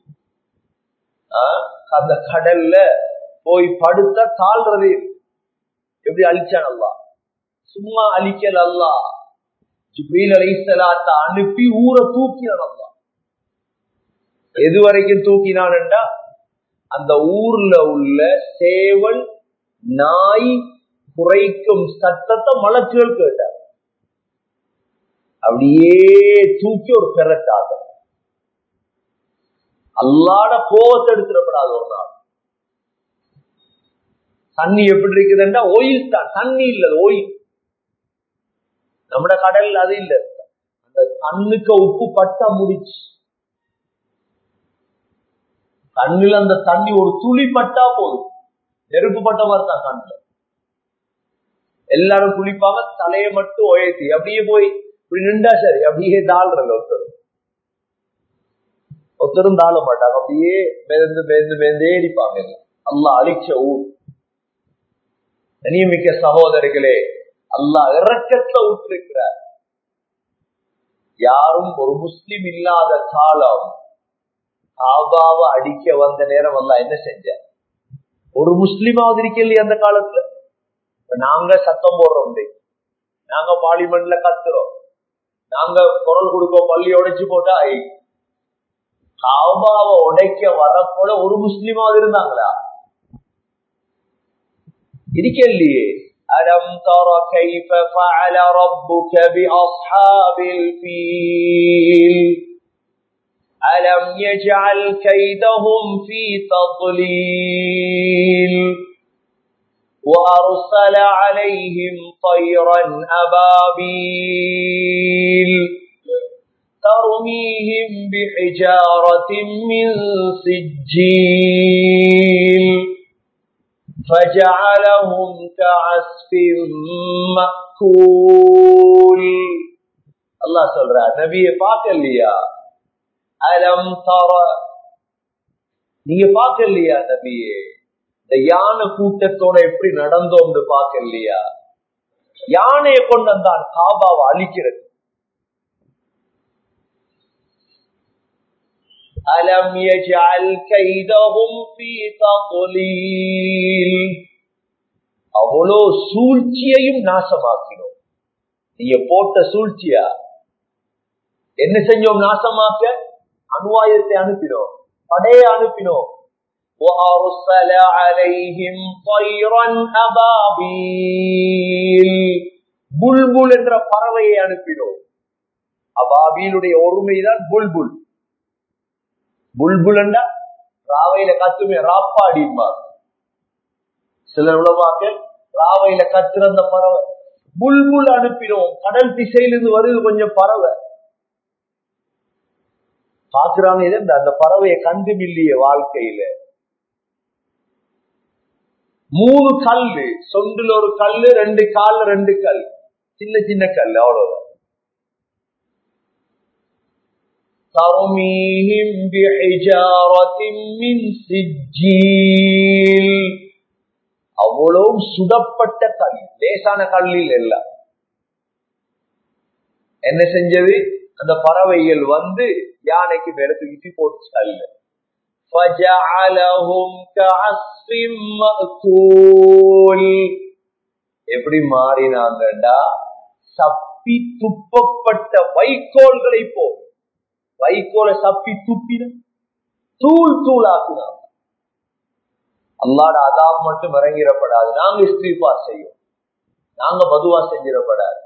அந்த கடல்ல போய் படுத்த தாழ்றது எப்படி அழிச்சான் அல்லா சும்மா அழிக்கல் அல்லா ஜிப்ரீல் அலை சலாத்த அனுப்பி ஊரை தூக்கினான் அல்லா எது வரைக்கும் தூக்கினான்டா அந்த ஊர்ல உள்ள சேவல் நாய் குறைக்கும் சத்தத்தை மலக்குகள் கேட்டார் அப்படியே தூக்கி ஒரு பெறட்டாக அல்லாட கோவத்தை எடுத்துடப்படாது ஒரு நாள் தண்ணி எப்படி இருக்குதுன்னா ஓயில் தான் தண்ணி இல்ல ஓயில் நம்ம கடல் அது இல்ல அந்த கண்ணுக்கு உப்பு பட்டா முடிச்சு கண்ணுல அந்த தண்ணி ஒரு துளி பட்டா போதும் நெருப்பு பட்ட மாதிரி தான் கண்ணுல எல்லாரும் குளிப்பாங்க தலையை மட்டும் உயர்த்தி அப்படியே போய் இப்படி நின்றா சரி அப்படியே தாழ்றல ஒருத்தர் ஒருத்தரும் தாழ மாட்டாங்க அப்படியே மேந்து மேந்து மேந்தே அடிப்பாங்க அல்லா அழிச்ச ஊர் நியமிக்க சகோதரர்களே அல்லா இறக்கத்துல விட்டிருக்கிறார் யாரும் ஒரு முஸ்லிம் இல்லாத காலம் காபாவை அடிக்க வந்த நேரம் அல்ல என்ன செஞ்ச ஒரு முஸ்லிமாவது இருக்கலையே அந்த காலத்துல நாங்க சத்தம் போடுறோம் நாங்க பார்லிமெண்ட்ல கத்துறோம் நாங்க குரல் கொடுக்கோம் பள்ளி உடைச்சு போட்டா காபாவை உடைக்க வரப்போல ஒரு முஸ்லிமாவது இருந்தாங்களா இருக்கலையே ألم تر كيف فعل ربك بأصحاب الفيل ألم يجعل كيدهم في تضليل وأرسل عليهم طيرا أبابيل ترميهم بحجارة من سجيل فجعلهم كعسف مأكول الله சொல்ற நபியை பார்க்கலையா அலம் தர நீங்க பார்க்கலையா நபியே இந்த யானை கூட்டத்தோட எப்படி நடந்தோம்னு பார்க்கலையா யானையை கொண்டு வந்தான் காபாவை அழிக்கிறது அலம் யஜ்அல் கைதஹும் ஃபீ தضلீல் அவ்வளோ சூழ்ச்சியையும் நாசமாக்கினோம் நீங்க போட்ட சூழ்ச்சியா என்ன செஞ்சோம் நாசமாக்க அணுவாயத்தை அனுப்பினோம் படையை அனுப்பினோம் وأرسل عليهم طيرا أبابيل புல்புல் என்ற பறவையை அனுப்பினோம் அபாபீலுடைய ஒருமைதான் புல்புல் புல்புல் என்றா ராவையில கத்துமே ராப்பாடிம்பாங்க சில உலமாக்க ராவையில கத்துற அந்த பறவை புல்புல் அனுப்பினோம் கடல் திசையிலிருந்து வருது கொஞ்சம் பறவை பாக்குறாங்க இது அந்த பறவையை கண்டு மில்லிய வாழ்க்கையில மூணு கல்லு சொண்டுல ஒரு கல்லு ரெண்டு கால்ல ரெண்டு கல் சின்ன சின்ன கல் அவ்வளவுதான் ترميهم بحجارة من سجيل அவ்வளவு சுடப்பட்ட கல் லேசான கல்லில் இல்ல என்ன செஞ்சது அந்த பறவைகள் வந்து யானைக்கு மேல தூக்கி போட்டுச்சு கல்லு فجعلهم كعصف مأكول எப்படி மாறினாங்கடா சப்பி துப்பப்பட்ட வைக்கோல்களை போல் வைக்கோலை சப்பி துப்பின தூள் தூளாக்குனாங்க அல்லாட அதாப் மட்டும் இறங்கிடப்படாது நாங்க இஸ்திரிப்பா செய்யும் நாங்க பதுவா செஞ்சிடப்படாது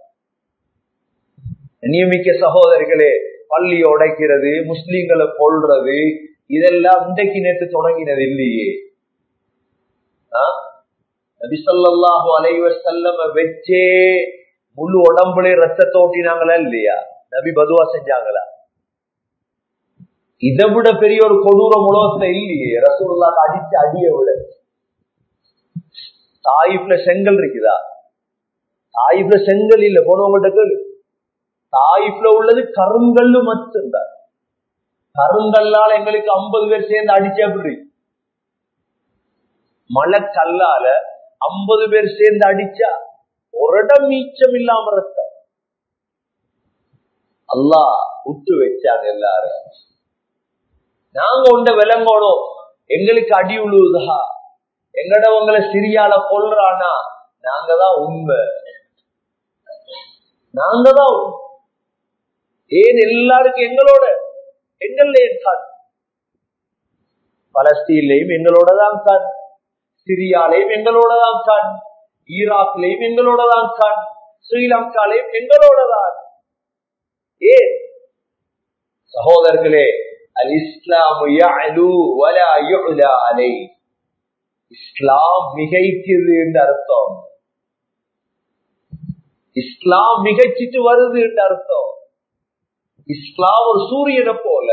நியமிக்க சகோதரிகளே பள்ளியை உடைக்கிறது முஸ்லீம்களை கொள்றது இதெல்லாம் இன்றைக்கு நேற்று தொடங்கினது இல்லையே நபிசல்லாஹு அலைவர் செல்லம வச்சே முழு உடம்புல ரத்தத்தை ஓட்டினாங்களா இல்லையா நபி பதுவா செஞ்சாங்களா இதை விட பெரிய ஒரு கொடூர உலகத்துல இல்லையே ரசூல்லாக்கு அடிச்சு அடிய விட தாயிப்ல செங்கல் இருக்குதா தாயிப்ல செங்கல் இல்ல போனவங்கள்ட்ட தாயிப்ல உள்ளது கருங்கல்லு மட்டும்தான் கருங்கல்லால எங்களுக்கு ஐம்பது பேர் சேர்ந்து அடிச்சு அப்படி மழை கல்லால ஐம்பது பேர் சேர்ந்து அடிச்சா ஒரு இடம் மீச்சம் இல்லாம ரத்தம் அல்லா விட்டு வச்சாங்க எல்லாரும் நாங்க உண்ட விலங்கோடும் எங்களுக்கு அடி உழுவுதா எங்கடவங்களை சிரியால கொள்றானா நாங்க தான் உண்மை நாங்க தான் ஏன் எல்லாருக்கும் எங்களோட எங்கள்ல இருக்காது பலஸ்தீன்லையும் எங்களோட தான் கான் சிரியாலையும் எங்களோட தான் கான் ஈராக்லையும் எங்களோட தான் கான் ஸ்ரீலங்காலையும் எங்களோட தான் ஏன் சகோதரர்களே அல் இஸ்லாமு அலை இஸ்லாம் மிகைக்குது என்று அர்த்தம் இஸ்லாம் மிகச்சிட்டு வருது என்று அர்த்தம் இஸ்லாம் ஒரு சூரியனை போல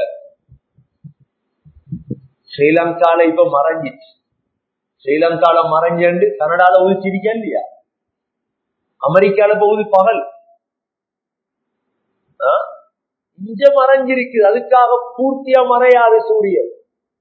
ஸ்ரீலங்கால இப்ப மறைஞ்சிச்சு ஸ்ரீலங்கால மறைஞ்சு கனடால உதிச்சிருக்கா இல்லையா அமெரிக்கால போகுது பகல் இங்க மறைஞ்சிருக்குது அதுக்காக பூர்த்தியா மறையாது சூரியன்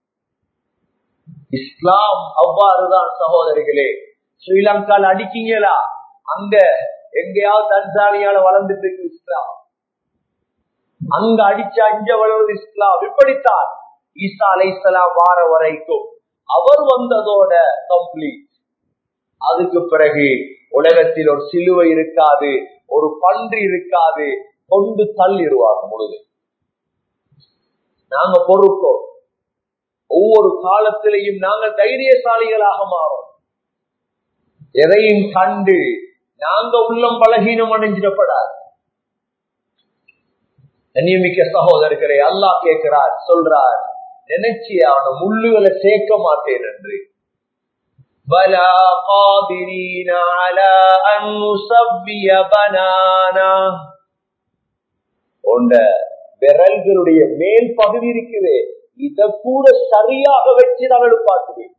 இஸ்லாம் அவ்வாறுதான் சகோதரிகளே ஸ்ரீலங்கால அடிக்கீங்களா அங்க எங்கேயாவது தன்சானியால வளர்ந்துட்டு இருக்கு இஸ்லாம் அங்க அடிச்சா இங்க வளர்வது இஸ்லாம் இப்படித்தான் ஈசா அலை இஸ்லாம் வார வரைக்கும் அவர் வந்ததோட கம்ப்ளீட் அதுக்கு பிறகு உலகத்தில் ஒரு சிலுவை இருக்காது ஒரு பன்றி இருக்காது கொண்டு தள்ளிடுவாங்க முழுது நாங்க பொறுப்போம் ஒவ்வொரு காலத்திலையும் நாங்கள் தைரியசாலிகளாக மாறோம் எதையும் கண்டு நாங்க உள்ளம் பலகீனம் அடைஞ்சிடப்படாது கண்ணியமிக்க சகோதரர்களே அல்லாஹ் கேட்கிறார் சொல்றார் நினைச்சியான முள்ளுகளை சேர்க்க மாட்டேன் என்று بلى قادرين على أن نسبي بنانا உண்ட விரல்களுடைய மேல் பகுதி இருக்குது இத கூட சரியாக வச்சு நான் எழுப்பாட்டுவேன்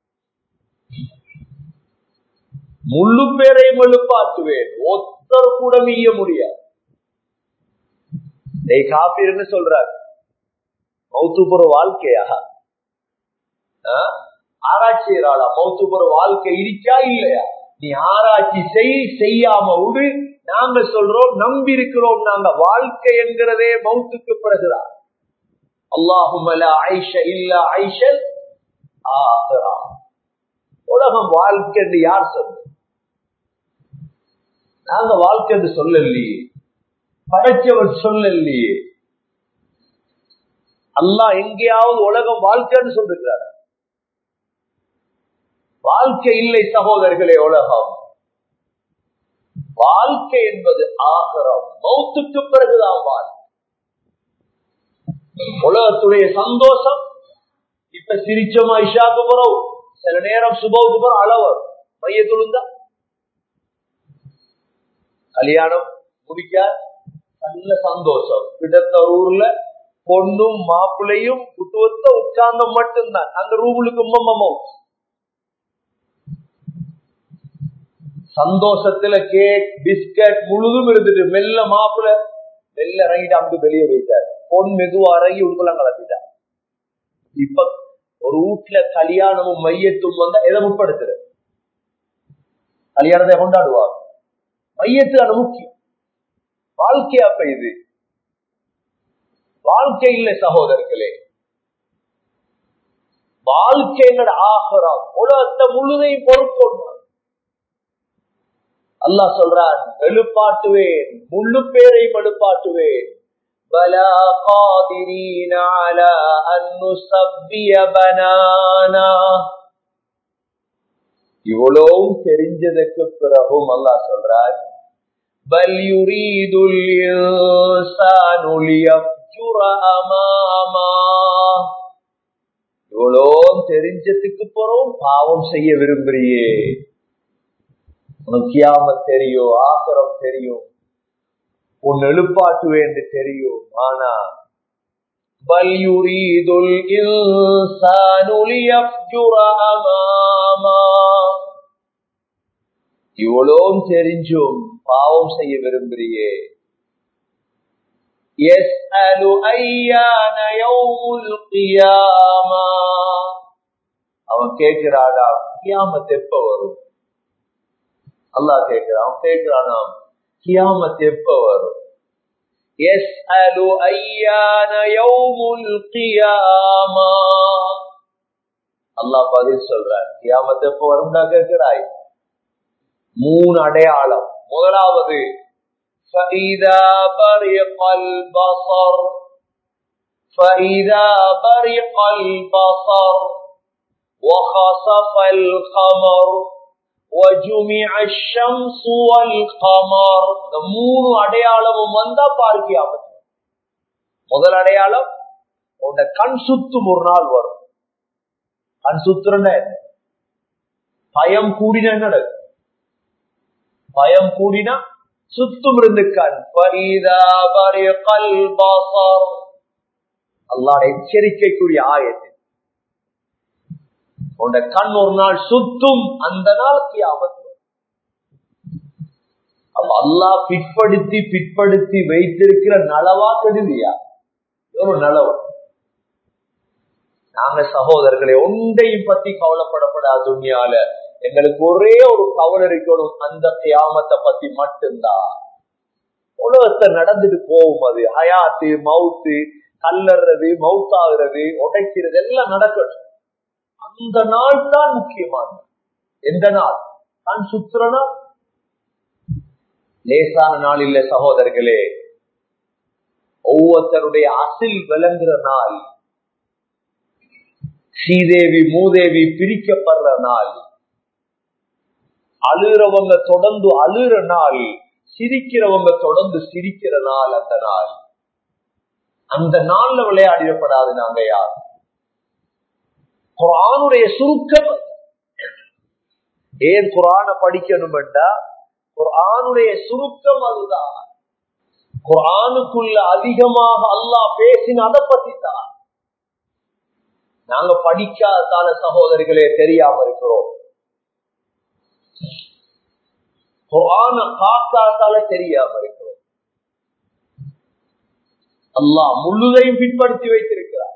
முள்ளு பேரையும் எழுப்பாட்டுவேன் ஒத்தர் கூட மீய முடியாது காப்பீர்னு சொல்றார் மௌத்து போற வாழ்க்கையா ஆராய்ச்சியராளா மௌத்து போற வாழ்க்கை இருக்கா இல்லையா நீ ஆராய்ச்சி செய் செய்யாம விடு நாங்க சொல்றோம் நம்பி இருக்கிறோம் நாங்க வாழ்க்கை என்கிறதே மௌத்துக்கு பிறகுதான் அல்லாஹுமல ஐஷ இல்ல ஐஷல் ஆஹரா உலகம் வாழ்க்கை என்று யார் சொல்லு நாங்க வாழ்க்கை என்று சொல்லலையே படைச்சவர் சொல்லலையே அல்லாஹ் எங்கேயாவது உலகம் வாழ்க்கைன்னு சொல்லிருக்கிறார் வாழ்க்கை இல்லை சகோதரர்களே உலகம் வாழ்க்கை என்பது ஆகரம் மௌத்துக்கு பிறகுதான் வாழ்க்கை உலகத்துடைய சந்தோஷம் இப்ப சிரிச்சோமா இஷாக்கு போறோம் சில நேரம் சுபவுக்கு போறோம் அளவர் மைய துளுந்தா கல்யாணம் முடிக்க நல்ல சந்தோஷம் கிட்டத்த ஊர்ல பொண்ணும் மாப்பிள்ளையும் குட்டுவத்த உட்கார்ந்த மட்டும்தான் அந்த ரூமுக்கு மம்மமோ சந்தோஷத்துல கேக் பிஸ்கட் முழுதும் இருந்துட்டு மெல்ல மாப்பிள்ள மெல்ல இறங்கிட்டு அங்கு வெளியே வைத்தார் பொன் மெதுவா இறங்கி உட்கொள்ள கலப்பிட்டார் இப்ப ஒரு வீட்டுல கல்யாணமும் மையத்தும் வந்தா எதை முற்படுத்துற கல்யாணத்தை கொண்டாடுவாங்க மையத்து அது முக்கியம் வாழ்க்கை அப்ப இது வாழ்க்கை இல்லை சகோதரர்களே வாழ்க்கைங்களோட ஆகரம் உலகத்தை முழுதையும் பொறுக்கொண்டான் அல்லாஹ் சொல்றான் எழுப்பாட்டுவேன் முள்ளு பேரையும் எழுப்பாட்டுவேன் பலா قادرين على أن نسبي بنانا இவ்வளவும் தெரிஞ்சதுக்கு பிறகும் அல்லாஹ் சொல்றான் பல் யுரீதுல் இன்சானு லியஃஜுர அமாமா இவ்வளோ தெரிஞ்சதுக்கு போறோம் பாவம் செய்ய விரும்புறியே உனக்கு கியாம தெரியும் ஆசரம் தெரியும் உன் எழுப்பாட்டுவேன் தெரியும் ஆனா بل يريد الإنسان ليفجر أماما இவ்வளோம் தெரிஞ்சும் பாவம் செய்ய விரும்புறியே يسأل أيان يوم القيامة அவன் கேட்கிறாடா கியாமத் எப்ப வரும் அல்லாஹ் கேட்கிறான் அவன் கேட்கிறானாம் கியாமத் எப்ப வரும் يسأل أيان يوم القيامة அல்லாஹ் பதில் சொல்றான் கியாமத் எப்ப வரும்டா கேட்கிறாய் மூணு அடையாளம் முதலாவது فإذا برق البصر فإذا برق البصر وخسف القمر وجمع الشمس والقمر இந்த மூணு அடையாளமும் வந்தா பார்க்கியாம முதல் அடையாளம் உன்னை கண் சுத்தும் ஒரு நாள் வரும் கண் சுத்துறன பயம் கூடின நடக்கும் பயம் கூடினா சுத்தும் இருந்து கண் அல்லாட எச்சரிக்கைக்குரிய ஆயத்து உன்னை கண் ஒரு நாள் சுத்தும் அந்த நாள் கியாமத்து அல்லாஹ் பிற்படுத்தி பிற்படுத்தி வைத்திருக்கிற நலவா கெடுதியா ஒரு நலவா நாங்க சகோதரர்களை ஒன்றையும் பத்தி கவலைப்படப்படாது துணியால எங்களுக்கு ஒரே ஒரு கவலை இருக்கணும் அந்த கியாமத்தை பத்தி மட்டும்தான் உலகத்தை நடந்துட்டு போகும் அது ஹயாத்து மவுத்து கல்லறது மவுத்தாகிறது உடைக்கிறது எல்லாம் நடக்கணும் அந்த நாள் தான் முக்கியமானது எந்த நாள் நான் சுத்துறனா லேசான நாள் இல்ல சகோதரர்களே ஒவ்வொருத்தருடைய அசில் விளங்குற நாள் ஸ்ரீதேவி மூதேவி பிரிக்கப்படுற நாள் அழுறவங்க தொடர்ந்து அழுற நாள் சிரிக்கிறவங்க தொடர்ந்து சிரிக்கிற நாள் அந்த நாள் அந்த நாள்ல விளையாடிடப்படாது நாங்க யார் குரானுடைய சுருக்கம் ஏன் குரான படிக்கணும் குரானுடைய சுருக்கம் அதுதான் குரானுக்குள்ள அதிகமாக அல்லாஹ் பேசின அதை பத்தி தான் நாங்க படிக்காத சகோதரிகளே தெரியாம இருக்கிறோம் குரான காக்காத்தால தெரியாம இருக்கிறோம் அல்லாஹ் முழுதையும் பின்படுத்தி வைத்திருக்கிறார்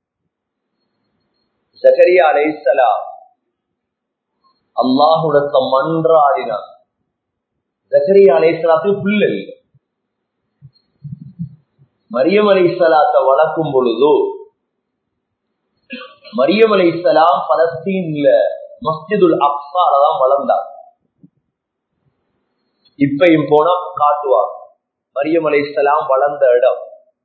ஜகரியா அலைசலாம் அல்லாஹுடத்த மன்றாடினார் ஜகரியா அலைசலாத்துக்கு பிள்ளை இல்லை மரியம் அலை சலாத்தை வளர்க்கும் பொழுது மரியம் அலை சலாம் பலஸ்தீன்ல மஸ்ஜிதுல் அப்சால தான் வளர்ந்தார் இப்பையும் போனா காட்டுவாங்க மரியம் அலை சலாம் வளர்ந்த இடம்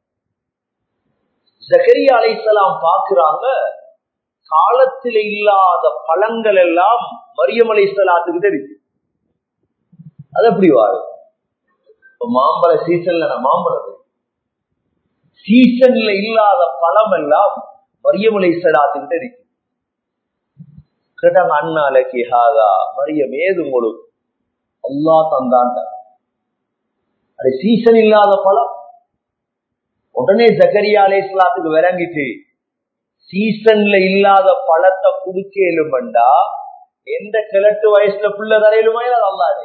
ஜகரியா அலை சலாம் பாக்குறாங்க காலத்தில் இல்லாத பழங்கள் எல்லாம் மரியம் அலை சலாத்துக்கு தெரியும் அது எப்படி வாரு மாம்பழ சீசன்ல நான் மாம்பழம் சீசன்ல இல்லாத பழம் எல்லாம் மரியமலை சடாத்துக்கிட்ட இருக்கு கேட்டாங்க அண்ணா அலக்கி ஹாதா மரியம் ஏது உங்களுக்கு அல்லா தந்தாண்ட அது சீசன் இல்லாத பழம் உடனே ஜகரியா அலேஸ்லாத்துக்கு விளங்கிட்டு சீசன்ல இல்லாத பழத்தை குடுக்கலும்டா எந்த கிழட்டு வயசுல புள்ள தரையிலுமா அது அல்லாதே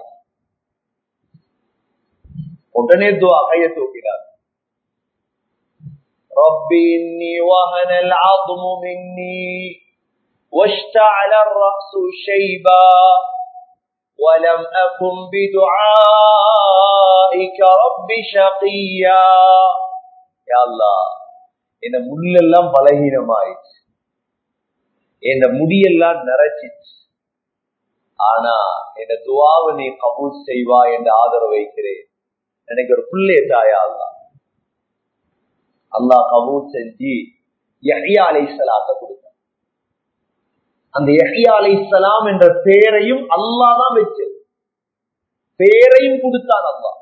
உடனே துவா கைய தூக்கினார் رب إني وهن العظم مني واشتعل الرأس شيبا ولم أكن بدعائك رب شقيا يا الله என்ன முள்ளெல்லாம் பலகீனமாயிடுச்சு என்ன முடியெல்லாம் நிறைச்சிச்சு ஆனா என்ன துவாவை நீ கபூல் செய்வா என்று ஆதரவு வைக்கிறேன் எனக்கு ஒரு பிள்ளை தாயா அல்லா அல்லாஹ் கபூல் செஞ்சு யஹ்யா அலை சலாத்த கொடுத்தார் அந்த யஹ்யா அலை சலாம் என்ற பெயரையும் அல்லாஹ் தான் வச்சது பெயரையும் கொடுத்தான் அல்லாஹ்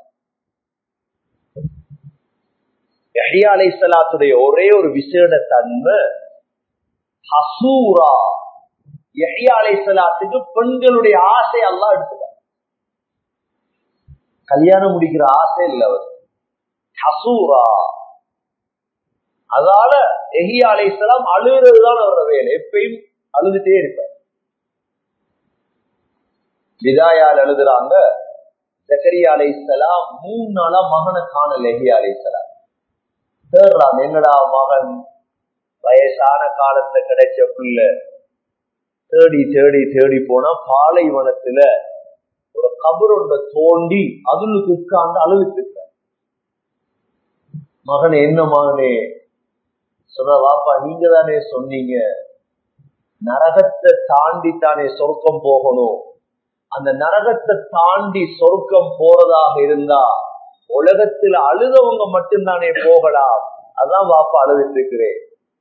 யஹ்யா அலை சலாத்துடைய ஒரே ஒரு விசேட தன்மை ஹசூரா யஹ்யா அலைஹிஸ்ஸலாத்துக்கு பெண்களுடைய ஆசை அல்லாஹ் எடுத்துட்டார் கல்யாணம் முடிக்கிற ஆசை இல்ல அவர் ஹசூரா அதால எஹியா அலைஹிஸ்ஸலாம் அழுகிறதுதான் அவரோட வேலை எப்பயும் அழுதுட்டே இருப்பார் விதாயால் எழுதுறாங்க ஜக்கரியா அலைஹிஸ்ஸலாம் மூணு நாளா மகனை காணல எஹியா அலைஹிஸ்ஸலாம் தேடுறாங்க என்னடா மகன் வயசான காலத்துல கிடைச்ச புள்ள தேடி தேடி தேடி போனா பாலைவனத்துல ஒரு கபர் ஒன்றை தோண்டி அதுலுக்கு உட்கார்ந்து அழுதுட்டு இருக்க மகனே என்ன மகனே சொன்ன வாப்பா நீங்க தானே சொன்னீங்க நரகத்தை தாண்டி தானே சொர்க்கம் போகணும் அந்த நரகத்தை தாண்டி சொர்க்கம் போறதாக இருந்தா உலகத்துல அழுதவங்க மட்டும்தானே போகலாம் அதான் வாப்பா அழுதுட்டு இருக்கிறேன்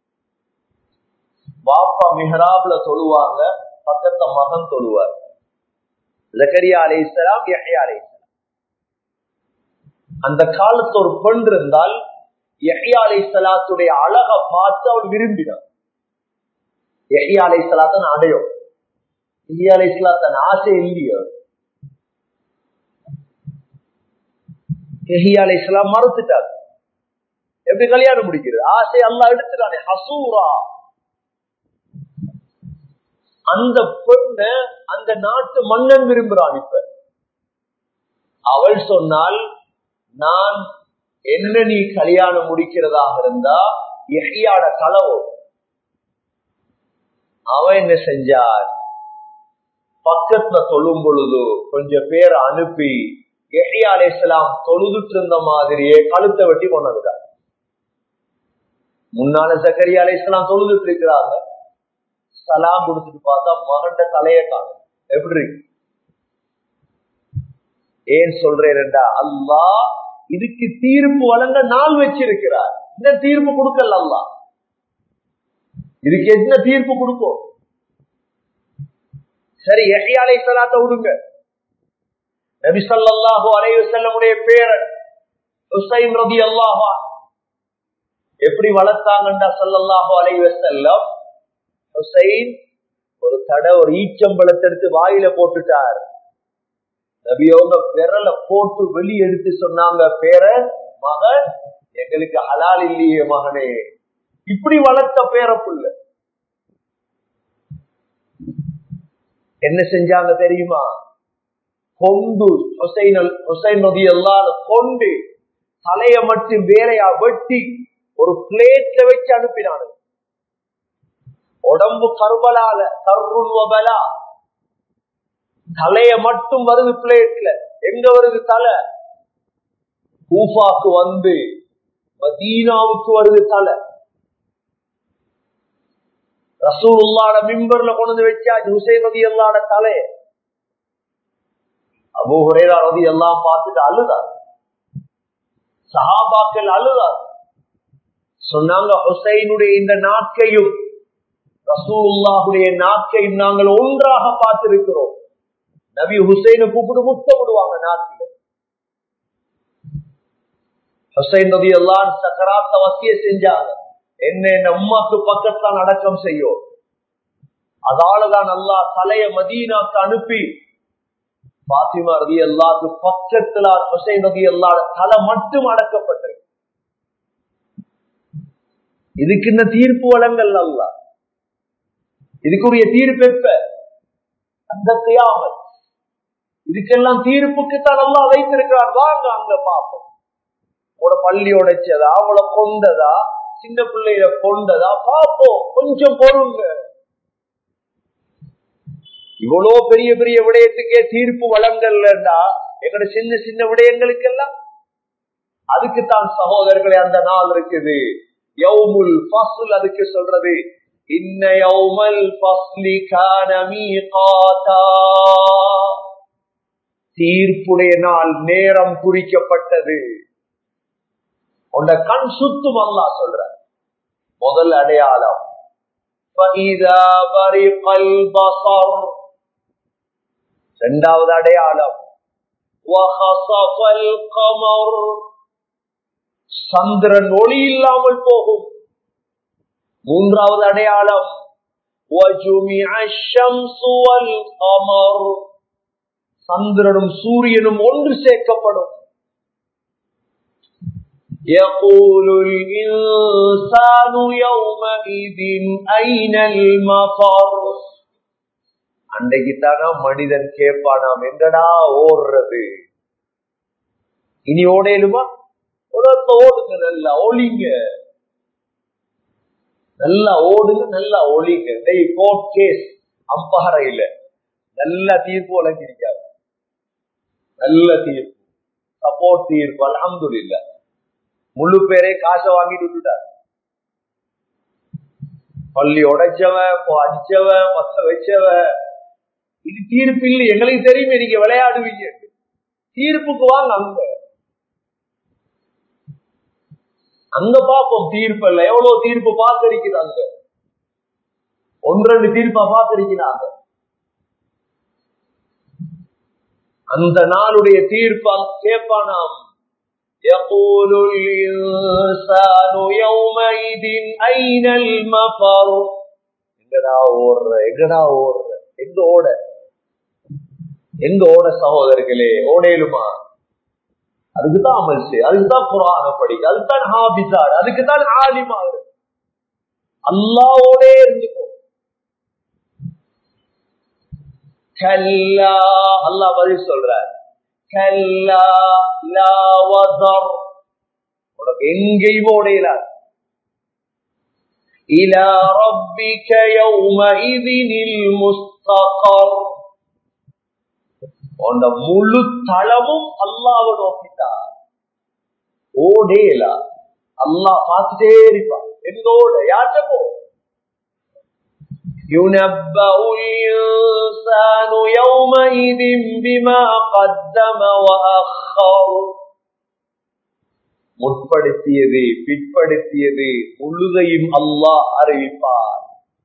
பாப்பா மிஹராப்ல தொழுவாங்க பக்கத்த மகன் தொழுவார் ஜக்கரியா அலை இஸ்லாம் யஹ்யா அலை அந்த காலத்து ஒரு பெண் இருந்தால் யஹ்யா அலை சலாத்துடைய அழக பார்த்து அவள் விரும்பினார் யஹ்யா அலை சலாத்தன் அடையும் யஹ்யா அலை சலாத்தன் ஆசை இல்லையோ யஹ்யா அலை சலாம் மறுத்துட்டார் எப்படி கல்யாணம் முடிக்கிறது ஆசை அல்லாஹ் எடுத்துட்டானே ஹசூரா அந்த பெண்ண அந்த நாட்டு மன்னன் விரும்புறான் இப்ப அவள் சொன்னால் நான் என்ன நீ கல்யாணம் முடிக்கிறதாக இருந்தா எஹியாட கலவோ அவன் என்ன செஞ்சான் பக்கத்துல தொழும் பொழுது கொஞ்சம் பேரை அனுப்பி எஹியா அலைசலாம் தொழுதுட்டு இருந்த மாதிரியே கழுத்தை வெட்டி கொண்டதுதான் முன்னால சக்கரியா அலைசலாம் தொழுதுட்டு இருக்கிறாங்க சலாம் கொடுத்துட்டு பார்த்தா மகண்ட தலைய காணும் எப்படி ஏன் சொல்றேன்டா அல்லா இதுக்கு தீர்ப்பு வழங்க நாள் வச்சிருக்கிறார் இந்த தீர்ப்பு கொடுக்கல அல்லா இதுக்கு என்ன தீர்ப்பு கொடுக்கும் சரி எஹியாலை சலாத்த விடுங்க நபி ஸல்லல்லாஹு அலைஹி வஸல்லமுடைய பேரன் ஹுசைன் ரலியல்லாஹு அன்ஹு எப்படி வளர்த்தாங்கண்டா ஸல்லல்லாஹு அலைஹி வஸல்லம் ஹுசைன் ஒரு தடை ஒரு ஈச்சம்பழத்தை எடுத்து வாயில போட்டுட்டார் நபியோங்க விரல போட்டு வெளி எடுத்து சொன்னாங்க பேர மகன் எங்களுக்கு ஹலால் இல்லையே மகனே இப்படி வளர்த்த பேர புள்ள என்ன செஞ்சாங்க தெரியுமா கொண்டு ஹுசைன் ஹுசைன் நதி எல்லாம் கொண்டு தலைய மட்டும் வேறையா வெட்டி ஒரு பிளேட்ல வச்சு அனுப்பினானு உடம்பு கருபலால கருபலா தலைய மட்டும் வருது பிளேட்ல எங்க வருது தலை கூஃபாக்கு வந்து மதீனாவுக்கு வருது தலை ரசூல்லாட மிம்பர்ல கொண்டு வச்சாச்சு ஹுசைன் ரதி அல்லாட தலை அபு ஹுரேரா ரதி எல்லாம் பார்த்துட்டு அழுதார் சஹாபாக்கள் அழுதார் சொன்னாங்க ஹுசைனுடைய இந்த நாட்கையும் ரசூல்லாவுடைய நாட்கையும் நாங்கள் ஒன்றாக பார்த்திருக்கிறோம் நபி ஹுசைனை கூப்பிட்டு முத்த விடுவாங்க நாட்டில் ஹுசைன் நபி எல்லாம் சக்கராத்த வசிய செஞ்சாங்க என்ன என்ன உமாக்கு பக்கத்தான் அடக்கம் செய்யும் அதாலதான் அல்லா தலைய மதீனாக்கு அனுப்பி பாத்திமா ரவி அல்லாக்கு பக்கத்துல ஹுசைன் ரவி அல்லாட தலை மட்டும் அடக்கப்பட்டிருக்கு இதுக்கு இந்த தீர்ப்பு வழங்கல் அல்ல இதுக்குரிய தீர்ப்பு எப்ப அந்த தியாமல் இதுக்கெல்லாம் தீர்ப்புக்கு தான் நல்லா வைத்திருக்கிறார் வாங்க அங்க பாப்போம் உங்களோட பள்ளி உடைச்சதா உங்களை கொண்டதா சின்ன பிள்ளையில கொண்டதா பாப்போம் கொஞ்சம் பொறுங்க இவ்வளவு பெரிய பெரிய விடயத்துக்கே தீர்ப்பு வழங்கலண்டா எங்கட சின்ன சின்ன விடயங்களுக்கெல்லாம் அதுக்குத்தான் சகோதரர்களே அந்த நாள் இருக்குது யவுமுல் ஃபஸ்ல் அதுக்கு சொல்றது இன்ன யவுமல் ஃபஸ்லி கான மீகாதா தீர்ப்புடைய நாள் நேரம் குறிக்கப்பட்டது உண்ட கண் சுத்தும் அல்லா சொல்ற முதல் அடையாளம் இரண்டாவது அடையாளம் சந்திரன் ஒளி இல்லாமல் போகும் மூன்றாவது அடையாளம் وجمع الشمس والقمر சந்திரனும் சூரியனும் ஒன்று சேர்க்கப்படும் يقول الإنسان يومئذ أين المفر அன்றைக்கு தானா மனிதன் கேட்பானாம் எங்கடா ஓடுறது இனி ஓடையிலுமா உலகத்தை ஓடுங்க நல்லா ஒளிங்க நல்லா ஓடுங்க நல்லா ஒளிங்க டெய் கோர்ட் கேஸ் அம்பஹரையில நல்ல தீர்ப்பு வழங்கியிருக்காரு நல்ல தீர்ப்பு சப்போர்ட் தீர்ப்பு அலமது இல்ல முழு பேரே காசை வாங்கிட்டு விட்டுட்டார் பள்ளி உடைச்சவன் அடிச்சவன் பத்த வச்சவன் இது தீர்ப்பு இல்லை எங்களுக்கு தெரியுமே நீங்க விளையாடுவீங்க தீர்ப்புக்கு வாங்க அங்க அங்க பாப்போம் தீர்ப்பு இல்ல எவ்வளவு தீர்ப்பு பார்த்திருக்கிறாங்க ஒன்றெண்டு தீர்ப்பா பார்த்திருக்கிறாங்க அந்த நாளுடைய தீர்ப்பு கேட்பானாம் يقول الإنسان يومئذ أين المفر எங்கடா ஓடுற எங்கடா ஓடுற எங்க ஓட எங்க ஓட சகோதரர்களே ஓடையிலுமா அதுக்குதான் அமல் செய் அதுக்குதான் புராண படிக்க அதுக்குதான் ஹாபிசார் அதுக்குதான் ஆலிமாறு அல்லாவோடே இருந்துக்கும் கல்லா அல்லாஹ் பதில் சொல்றார் கல்லா லா வதர் உனக்கு எங்கேயும் ஓடையிலார் إلى ربك يومئذ المستقر அந்த முழு தளமும் அல்லாவ நோக்கிட்டார் ஓடேலா அல்லாஹ் பார்த்துட்டே இருப்பான் எங்கோட யார்கிட்ட போ ينبأ الإنسان يومئذ بما قدم وأخر முற்படுத்தியது பிற்படுத்தியது முழுதையும் அல்லாஹ் அறிவிப்பார்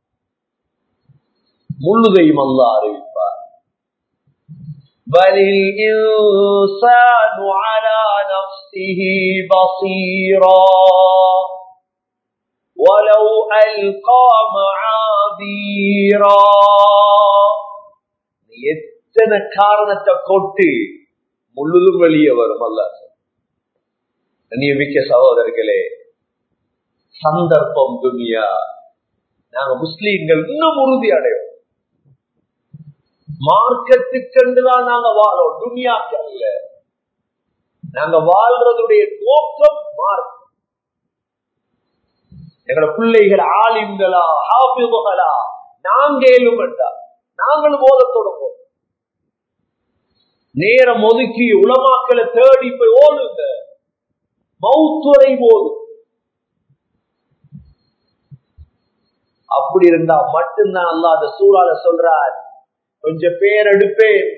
முழுதையும் அல்லாஹ் அறிவிப்பார் بل الإنسان على نفسه بصيرا ولو ألقى معاذيرا எத்தனை காரணத்தை கொட்டு முழுதும் வெளியே வரும் அல்ல நியமிக்க சகோதரர்களே சந்தர்ப்பம் துனியா நாங்க முஸ்லீம்கள் இன்னும் உறுதி அடையும் மார்க்கத்துக்கென்றுதான் நாங்க வாழோம் துனியாக்கு அல்ல நாங்க வாழ்றதுடைய நோக்கம் மார்க் எங்களோட பிள்ளைகள் ஆலிம்களா ஹாபிபுகளா நாங்க ஏழுமெண்டா நாங்களும் போத தொடங்குவோம் நேரம் ஒதுக்கி உலமாக்களை தேடி போய் ஓடுங்க மௌத்துரை போதும் அப்படி இருந்தா மட்டும்தான் அல்லா அந்த சூறால சொல்றார் கொஞ்சம் பேர் எடுப்பேன்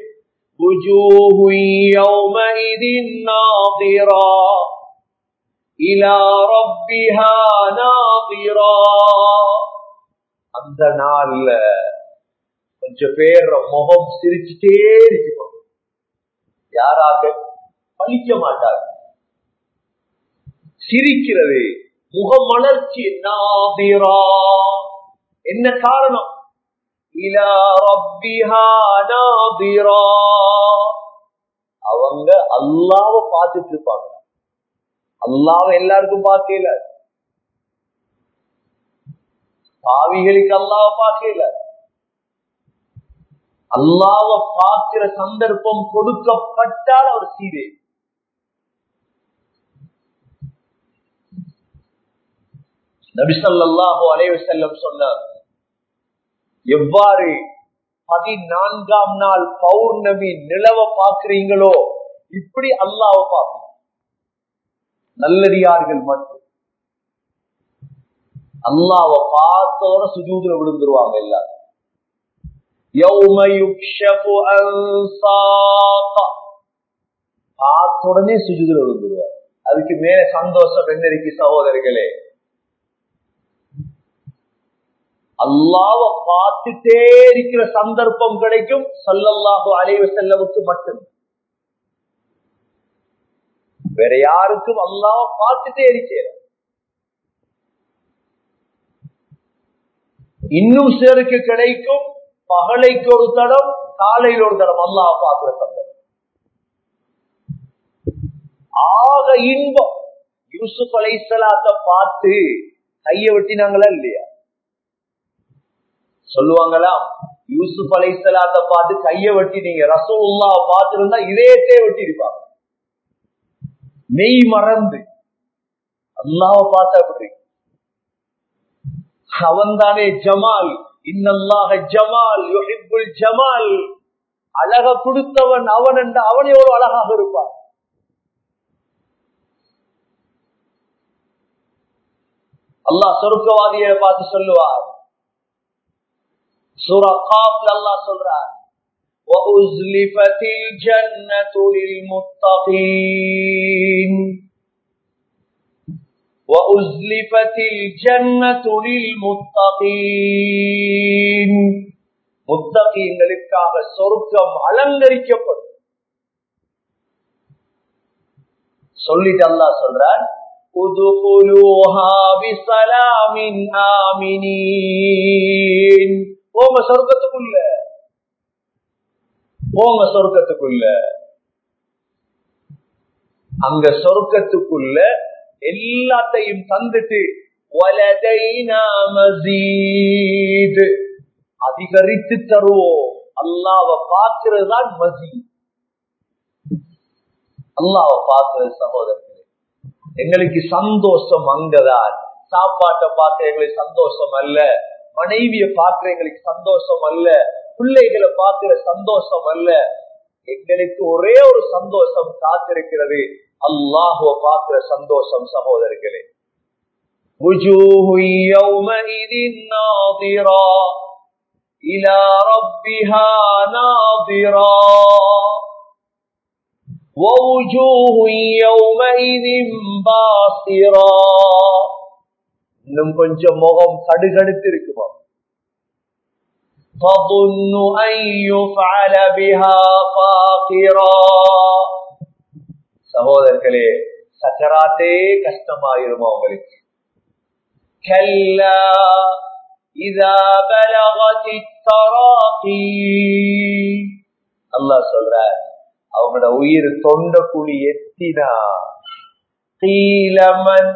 அந்த நாள்ல கொஞ்சம் பேர் முகம் சிரிச்சுட்டே இருக்குமா யாராக பழிக்க மாட்டார் சிரிக்கிறது முகமலர்ச்சி நாபிரா என்ன காரணம் இலா ரப்பிஹா நாபிரா அவங்க அல்லாவ பார்த்துட்டு இருப்பாங்க அல்லாவ எல்லாருக்கும் பார்க்கல பாவிகளுக்கு அல்லாவ பார்க்கல அல்லாவ பார்க்கிற சந்தர்ப்பம் கொடுக்கப்பட்டால் அவர் சீரே நபிசல்லாஹு அலைவ செல்லம் சொன்னார் எவ்வாறு பதினான்காம் நாள் பௌர்ணமி நிலவ பாக்குறீங்களோ இப்படி அல்லாவ பார்ப்பீங்க நல்லடியார்கள் மட்டும் அல்லாவ பார்த்தோட சுஜூதுல விழுந்துருவாங்க எல்லாரும் பார்த்த உடனே சுஜூதுல விழுந்துருவார் அதுக்கு மேல சந்தோஷம் என்ன இருக்கு சகோதரர்களே அல்லாவ பார்த்துட்டே இருக்கிற சந்தர்ப்பம் கிடைக்கும் சல்லல்லாஹு அலைவ செல்லவுக்கு மட்டும் வேற யாருக்கும் அல்லாவ பார்த்துட்டே இருக்கிற இன்னும் சிலருக்கு கிடைக்கும் பகலைக்கு ஒரு தடம் காலையில் ஒரு தடம் அல்லாஹ் பார்க்கிற சந்தர்ப்பம் ஆக இன்பம் யூசுப் அலைசலாத்த பார்த்து கைய வெட்டினாங்களா இல்லையா சொல்லுவாங்களாம் யூசுப் அலைசலாத்த பார்த்து கைய வெட்டி நீங்க ரசூல்லா பார்த்திருந்தா இதயத்தே வெட்டி இருப்பாங்க மெய் மறந்து அல்லாவ பார்த்தா அப்படி அவன் தானே ஜமால் இன்னல்லாக ஜமால் யுஹிப்புல் ஜமால் அழக கொடுத்தவன் அவன் என்ற அவன் எவ்வளவு அழகாக இருப்பான் அல்லாஹ் சொருக்கவாதியை பார்த்து சொல்லுவார் சூரா காப்ல அல்லாஹ் சொல்றார் وَأُزْلِفَتِ الْجَنَّةُ لِلْمُتَّقِينَ وَأُزْلِفَتِ الْجَنَّةُ لِلْمُتَّقِينَ முத்தகீங்களுக்காக சொர்க்கம் அலங்கரிக்கப்படும் சொல்லிட்டு அல்லாஹ் சொல்றான் போங்க சொர்க்கத்துக்குள்ள போங்க சொர்க்கத்துக்குள்ள அங்க சொர்க்கத்துக்குள்ள எல்லாத்தையும் தந்துட்டு வலதைனா மசீத் அதிகரித்து தருவோம் அல்லாவ பார்க்கிறது தான் மசீத் அல்லாவ பார்க்கிறது சகோதரர்களே எங்களுக்கு சந்தோஷம் அங்கதான் சாப்பாட்டை பார்க்க எங்களுக்கு சந்தோஷம் அல்ல மனைவிய பார்க்கிற எங்களுக்கு சந்தோஷம் அல்ல பிள்ளைகளை பார்க்கிற சந்தோஷம் அல்ல எங்களுக்கு ஒரே ஒரு சந்தோஷம் காத்திருக்கிறது அல்லாஹுவ பார்க்கிற சந்தோஷம் சகோதரர்களே وجوه يومئذ ناظرة إلى ربها ناظرة ووجوه يومئذ باصرة இன்னும் கொஞ்சம் முகம் கடுகடுத்து இருக்குமா تظن أن يفعل بها فاقرا சகோதரர்களே சக்கராத்தே கஷ்டமாயிருமா உங்களுக்கு كلا إذا بلغت التراقي அல்லாஹ் சொல்றார் அவங்களோட உயிர் தொண்ட குழி எத்தினா கீழமன்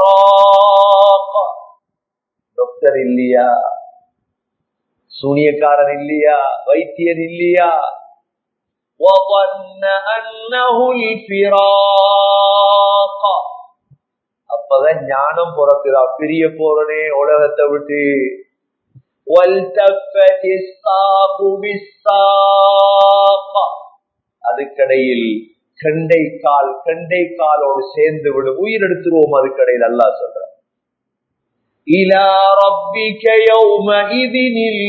டாக்டர் இல்லையா சூனியக்காரன் இல்லையா வைத்தியன் இல்லையா وظن أنه الفراق அப்பதான் ஞானம் பிறக்குதா பிரிய போறனே உலகத்தை விட்டு அதுக்கடையில் கண்டை கால் கண்டை காலோடு சேர்ந்து விடும் உயிர் எடுத்துருவோம் அதுக்கடையில் அல்லா சொல்ற இலா ரப்பிக யௌமஇதினில்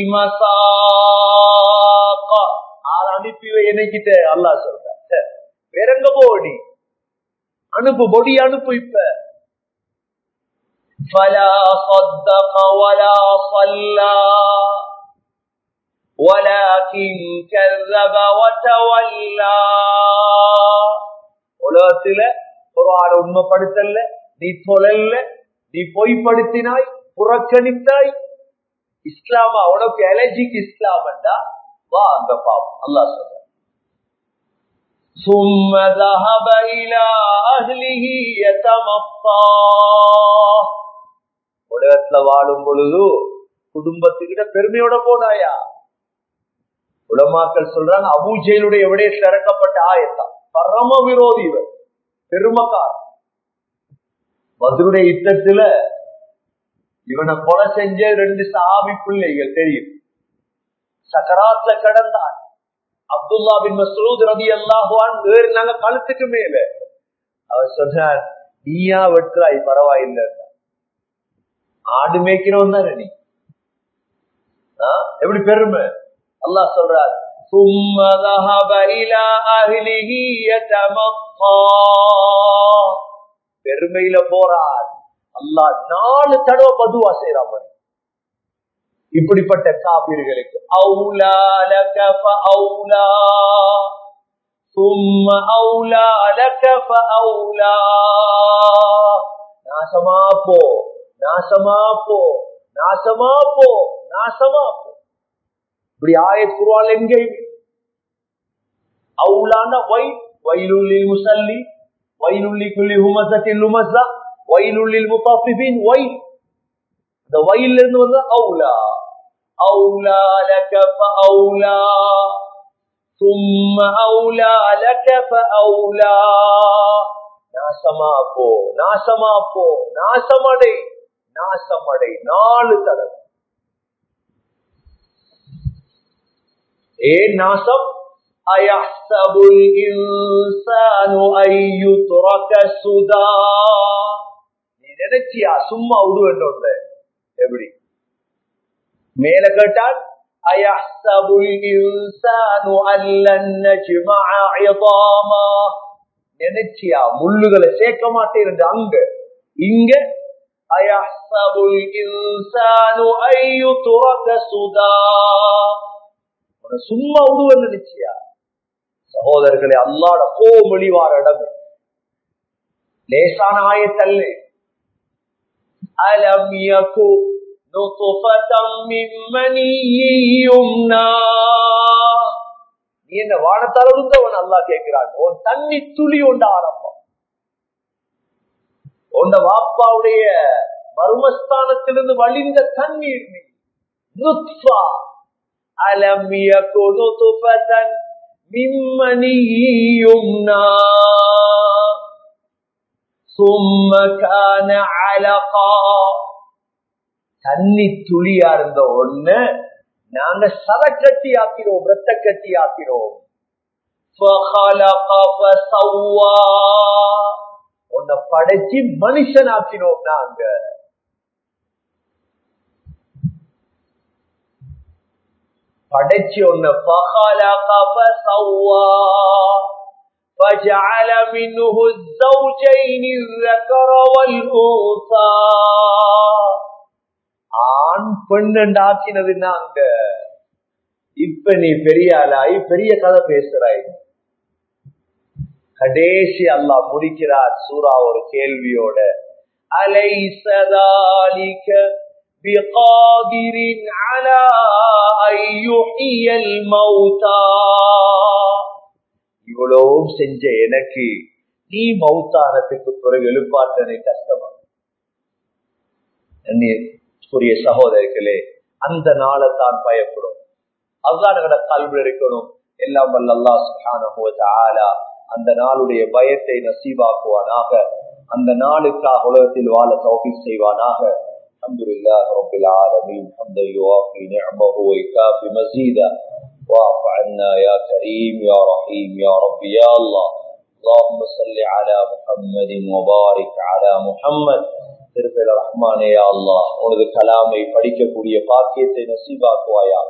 மசாக ஆள் அனுப்பி என்னைக்கிட்ட அல்லா சொல்ற வேற எங்க போடி அனுப்பு பொடி அனுப்பு இப்ப فلا صدق ولا صلى ولكن كذب وتولى உலகத்துல குரான் உண்மைப்படுத்தல நீ சொல்லல நீ பொய்ப்படுத்தினாய் புறக்கணித்தாய் இஸ்லாமா உனக்கு அலர்ஜிக்கு இஸ்லாமண்டா வா அந்த பாவம் அல்லா சொல்ற ثم ذهب إلى أهله يتمطى உலகத்துல வாழும் பொழுது குடும்பத்துக்கிட்ட பெருமையோட போனாயா உலமாக்கள் சொல்றாங்க அபூஜையிலுடைய விடயத்தில் இறக்கப்பட்ட ஆயத்தான் பரம விரோதி இவர் பெருமக்கார் மதுருடைய யுத்தத்துல இவனை கொலை செஞ்ச ரெண்டு சாமி பிள்ளைகள் தெரியும் சக்கராத்துல கடந்தான் அப்துல்லா பின் மசூத் ரதி அல்லாஹுவான் ஏறினாங்க கழுத்துக்கு மேல அவர் சொன்னார் நீயா வெட்டுறாய் பரவாயில்லை ஆடு மேய்க்கிறவன் தானே நீ எப்படி பெருமை அல்லாஹ் சொல்றார் ثم ذهب إلى أهله يتمطى பெருமையில போறார் அல்லாஹ் நாலு தடவை பதுவா செய்யறான் இப்படிப்பட்ட காப்பீர்களுக்கு அவுலா லக ஃபஅவுலா ثم أولى لك فأولى நாசமா போ நாசமா போ நாசமா போ நாசமா போ இப்படி ஆயத் குருவால் எங்கேயுமே அவுலான வை வயலுள்ளில் முசல்லி வயலுள்ளி குள்ளி ஹுமசத்தில் லுமசா வயலுள்ளில் முத்தாஃபிபின் வை இந்த வயல்ல இருந்து வந்து அவுலா அவுலா லக ஃபஅவுலா ثم أولى لك فأولى நாசமா போ நாசமா போ நாசமடை நாசமடை நாலு தடவை ஏன் நாசம் أيحسب الإنسان أن يترك سدى நீ நினைச்சியா சும்மா விடுவேன் எப்படி மேல கேட்டால் أيحسب الإنسان أن لن نجمع عظاما நினைச்சியா முள்ளுகளை சேர்க்க மாட்டேன் அங்க இங்க أيحسب الإنسان أن يترك سدى சும்மா விடுவேன் நினைச்சியா சகோதரர்களே அல்லாட கோமொழிவார இடம் லேசான ஆயத்தல்ல அலம் யகு நுதுஃபதம் மின் மனிய்யும்னா நீ என்ன வானத்தால இருந்தவன் அல்லாஹ் கேட்கிறான் உன் தண்ணி துளி உண்ட ஆரம்பம் உண்ட வாப்பாவுடைய மர்மஸ்தானத்திலிருந்து வழிந்த தண்ணீர் நீ நுத்ஃபா அலம் யகு நுதுஃபதன் மிம்மனியும்னா ثم كان علقا தண்ணி துளியா இருந்த ஒண்ணு நாங்க சதக்கட்டி ஆக்கிறோம் ரத்த கட்டி ஆக்கிறோம் உன்னை படைச்சு மனுஷன் ஆக்கினோம் நாங்க படைச்சு ஒன்னு فجعل منه الزوجين الذكر والأنثى ஆண் பெண்ணு ஆக்கினது நாங்க இப்ப நீ பெரிய ஆளாய் பெரிய கதை பேசுறாய் கடைசி அல்லாஹ் முடிக்கிறார் சூரா ஒரு கேள்வியோட அலை சதாலிக்க بقادر على أن يحيي الموتى இவ்வளவும் செஞ்ச எனக்கு நீ மௌத்தானத்துக்கு பிறகு எழுப்பாட்டனை கஷ்டமா புரிய சகோதரர்களே அந்த நாளை தான் பயப்படும் அதுதான் எங்களோட கல்வி இருக்கணும் எல்லாம் வல்ல அல்லா சுஹான அந்த நாளுடைய பயத்தை நசீவாக்குவானாக அந்த நாளுக்காக உலகத்தில் வாழ தௌஃபி செய்வானாக الحمد لله رب العالمين حمدا يوافي نعمه ويكافي مزيدا واعف عنا يا كريم يا رحيم يا رب يا الله اللهم صل على محمد وبارك على محمد திருப்பேல ரஹ்மானே அல்லா உனது கலாமை படிக்கக்கூடிய பாக்கியத்தை நசீபாக்குவாயா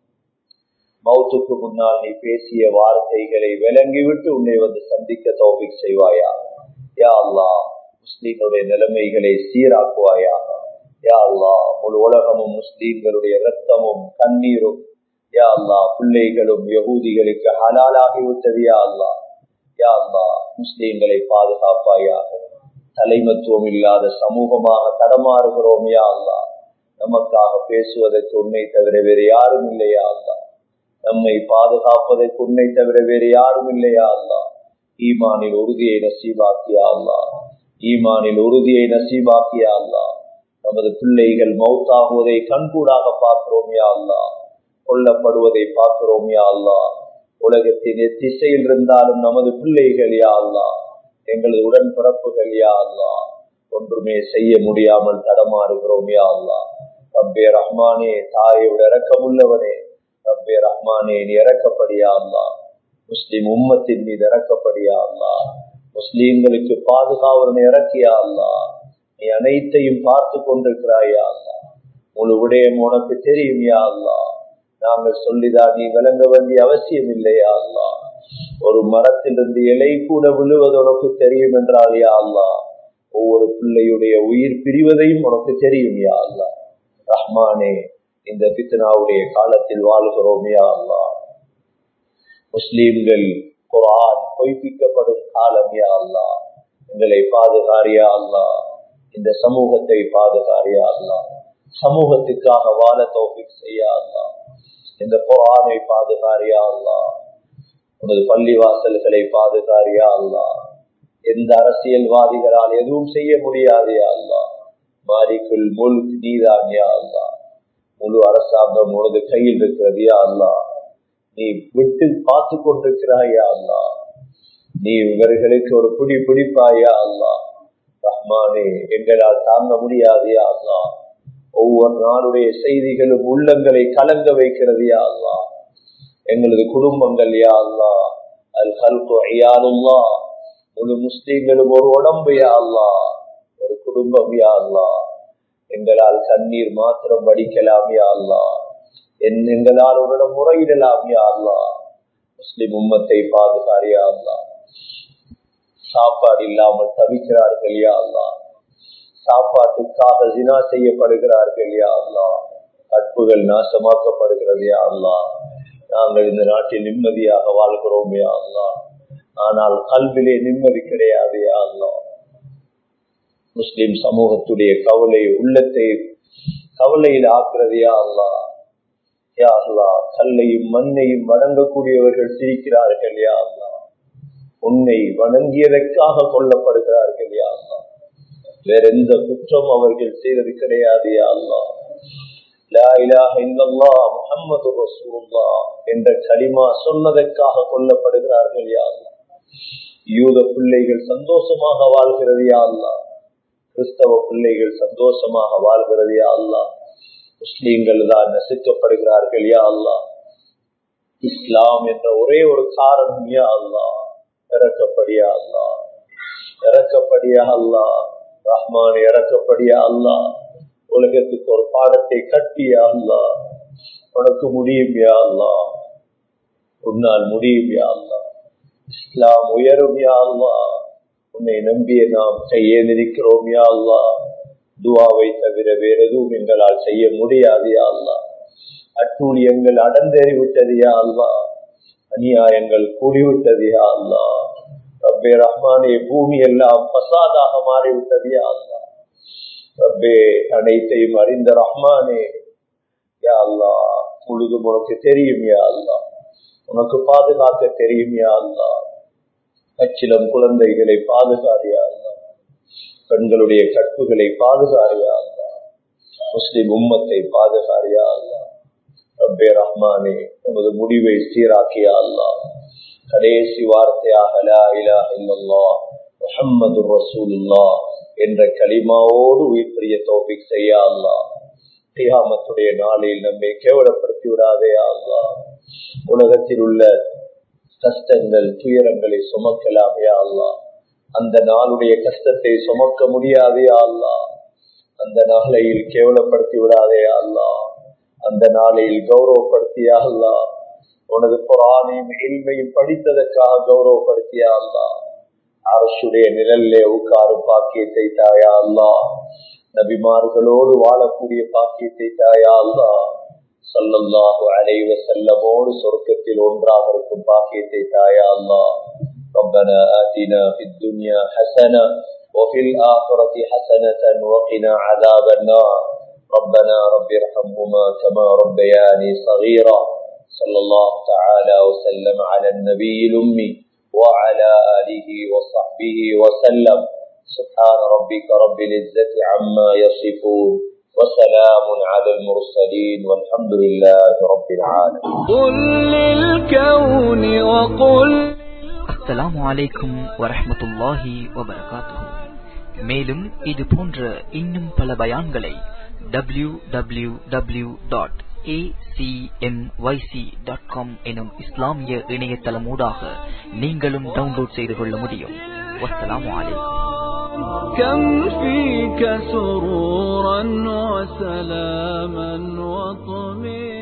மௌத்துக்கு முன்னால் நீ பேசிய வார்த்தைகளை விளங்கிவிட்டு உன்னை வந்து சந்திக்க தௌபிக் செய்வாயா யா அல்லா முஸ்லீம்களுடைய நிலைமைகளை சீராக்குவாயா யா அல்லா முழு உலகமும் முஸ்லீம்களுடைய ரத்தமும் கண்ணீரும் யா அல்லா பிள்ளைகளும் யகூதிகளுக்கு ஹலாலாகி விட்டது யா அல்லா யா அல்லா முஸ்லீம்களை பாதுகாப்பாயாக தலைமத்துவம் இல்லாத சமூகமாக தடமாறுகிறோம் யா அல்லா நமக்காக பேசுவதற்கு உன்னை தவிர வேறு யாரும் இல்லையா அல்லா நம்மை பாதுகாப்பதற்கு உன்னை தவிர வேறு யாரும் இல்லையா அல்லா ஈமானில் உறுதியை நசீபாக்கியா அல்லா ஈமானில் உறுதியை நசீபாக்கியா அல்லா நமது பிள்ளைகள் மௌத்தாகுவதை கண்கூடாக பார்க்கிறோம் யா அல்லா கொல்லப்படுவதை பார்க்கிறோம் யா அல்லா உலகத்தின் திசையில் இருந்தாலும் நமது பிள்ளைகள் யா அல்லா எங்களது உடன்பிறப்புகள் யா அல்லா ஒன்றுமே செய்ய முடியாமல் தடமாறுகிறோம் யா அல்லா ரப்பே ரஹ்மானே தாயோட இறக்கமுள்ளவனே ரப்பே ரஹ்மானே நீ இறக்கப்படியா அல்லா முஸ்லிம் உம்மத்தின் மீது இறக்கப்படியா அல்லா முஸ்லீம்களுக்கு பாதுகாவலனை இறக்கியா அல்லா நீ அனைத்தையும் பார்த்து கொண்டிருக்கிறாயா அல்லா முழு விடயம் உனக்கு தெரியும் யா அல்லா நாங்கள் சொல்லிதான் நீ விளங்க வேண்டிய அவசியம் இல்லையா அல்லா ஒரு மரத்திலிருந்து இலை கூட விழுவது உனக்கு தெரியும் என்றால் யா அல்லா ஒவ்வொரு பிள்ளையுடைய உயிர் பிரிவதையும் உனக்கு தெரியும் யா அல்லா ரஹ்மானே இந்த பித்னாவுடைய காலத்தில் வாழ்கிறோம் யா அல்லா முஸ்லீம்கள் குரான் பொய்ப்பிக்கப்படும் காலம் யா அல்லா எங்களை பாதுகாரியா அல்லா இந்த சமூகத்தை பாதுகாரியா அல்லா சமூகத்துக்காக வாழ தௌஃபிக் செய்யா அல்லா இந்த குரானை பாதுகாரியா அல்லா உனது பள்ளி வாசல்களை பாதுகாரியா அல்லா எந்த அரசியல்வாதிகளால் எதுவும் செய்ய முடியாது அல்லா மாரிக்குள் முல்க் நீதான் யா அல்லா முழு அரசாங்கம் உனது கையில் இருக்கிறது யா அல்லா நீ விட்டு பார்த்து கொண்டிருக்கிறாயா அல்லா நீ இவர்களுக்கு ஒரு பிடி பிடிப்பாயா அல்லா ரஹ்மானே எங்களால் தாங்க முடியாது யா அல்லா ஒவ்வொரு நாளுடைய செய்திகளும் உள்ளங்களை கலங்க வைக்கிறது யா அல்லா எங்களது குடும்பங்கள் யா அல்லா அல் கல்கு ஐயானுல்லா முழு முஸ்லீம்களும் ஒரு உடம்பு யா அல்லா ஒரு குடும்பம் யா அல்லா எங்களால் கண்ணீர் மாத்திரம் வடிக்கலாம் யா அல்லா என் எங்களால் ஒரு முறையிடலாம் யா அல்லா முஸ்லிம் உம்மத்தை பாதுகாரியா அல்லா சாப்பாடு இல்லாமல் தவிக்கிறார்கள் யா அல்லா சாப்பாட்டுக்காக ஜினா செய்யப்படுகிறார்கள் யா அல்லா கற்புகள் நாசமாக்கப்படுகிறது யா அல்லா நாங்கள் இந்த நாட்டில் நிம்மதியாக வாழ்கிறோம் யா அல்லா ஆனால் கல்விலே நிம்மதி கிடையாது யா அல்லா முஸ்லிம் சமூகத்துடைய கவலை உள்ளத்தை கவலையில் ஆக்குறது யா அல்லா யா அல்லா கல்லையும் மண்ணையும் வணங்கக்கூடியவர்கள் சிரிக்கிறார்கள் யா அல்லா உன்னை வணங்கியதற்காக கொல்லப்படுகிறார்கள் யா அல்லா வேற எந்த குற்றம் அவர்கள் செய்தது கிடையாது யா அல்லா லா இலாஹ இல்லல்லாஹ் முஹம்மது ரசூலுல்லாஹ் என்ற கலிமா சொன்னதற்காக கொல்லப்படுகிறார்கள் யா அல்லா யூத பிள்ளைகள் சந்தோஷமாக வாழ்கிறது யா அல்லா கிறிஸ்தவ பிள்ளைகள் சந்தோஷமாக வாழ்கிறது யா அல்லா முஸ்லீம்கள் தான் நசுக்கப்படுகிறார்கள் யா அல்லா இஸ்லாம் என்ற ஒரே ஒரு காரணம் யா அல்லா இறக்கப்படியா அல்லா இறக்கப்படியா அல்லா ரஹ்மான் இறக்கப்படியா அல்லா உலகத்துக்கு ஒரு பாடத்தை கட்டியா அல்லா உனக்கு முடியும் யா அல்லா உன்னால் முடியும் யா அல்லா இஸ்லாம் உயரும் யா அல்லா உன்னை நம்பிய நாம் கையேந்திருக்கிறோம் யா அல்லா துவாவை தவிர வேற எதுவும் எங்களால் செய்ய முடியாது யா அல்லா அட்டூழியங்கள் அடந்தேறிவிட்டது யா அல்லா அநியாயங்கள் கூடிவிட்டது யா அல்லா ரப்பே ரஹ்மானே பூமி எல்லாம் பசாதாக மாறிவிட்டது யா அல்லா ரப்பே அனைத்தையும் அறிந்த ரஹ்மானே யா அல்லா முழுதும் உனக்கு தெரியும் யா அல்லா உனக்கு பாதுகாக்க தெரியும் யா அல்லா அச்சிலம் குழந்தைகளை பாதுகாரியா அல்லா பெண்களுடைய கற்புகளை பாதுகாரியா அல்லா முஸ்லிம் உம்மத்தை பாதுகாரியா அல்லா ரப்பே ரஹ்மானே நமது முடிவை சீராக்கியா அல்லா கடைசி வார்த்தையாக லா இலாஹ இல்லல்லாஹ் முஹம்மது ரசூலுல்லாஹ் என்ற கலிமாவோடு உயிர் பிரிய தோபிக் செய்ய அல்லா தியாமத்துடைய நாளில் நம்மை கேவலப்படுத்தி விடாதே அல்லா உலகத்தில் உள்ள கஷ்டங்கள் துயரங்களை சுமக்கலாமே அல்லா அந்த நாளுடைய கஷ்டத்தை சுமக்க முடியாதே அல்லா அந்த நாளையில் கேவலப்படுத்தி விடாதே அல்லா அந்த நாளையில் கௌரவப்படுத்தியா அல்லா உனது புறானையும் இல்மையும் படித்ததற்காக கௌரவப்படுத்தியா அல்லா அரசுடைய நிழல்லே உட்காரும் பாக்கியத்தை தாயா அல்லா நபிமார்களோடு வாழக்கூடிய பாக்கியத்தை தாயா அல்லா சொல்லல்லாஹு அலைவ செல்லமோடு சொர்க்கத்தில் ஒன்றாக இருக்கும் பாக்கியத்தை தாயா அல்லா ربنا آتنا في الدنيا حسنة وفي الآخرة حسنة وقنا عذاب النار ربنا رب ارحمهما كما ربياني صغيرا صلى الله تعالى وسلم على النبي الأمي وعلى آله وصحبه وسلم سبحان ربك رب العزة عما يصفون وسلام على المرسلين والحمد لله رب العالمين قل للكون وقل அஸ்ஸலாமு அலைக்கும் வரஹ்மத்துல்லாஹி வபரகாத்துஹு மேலும் இது போன்ற இன்னும் பல பயான்களை W W W dot acmyc.com எனும் இஸ்லாமிய இணையதளமூடாக நீங்களும் டவுன்லோட் செய்து கொள்ள முடியும் வஸ்ஸலாமு அலைக்கும் كم فيك سرورا وسلاما وطمئنا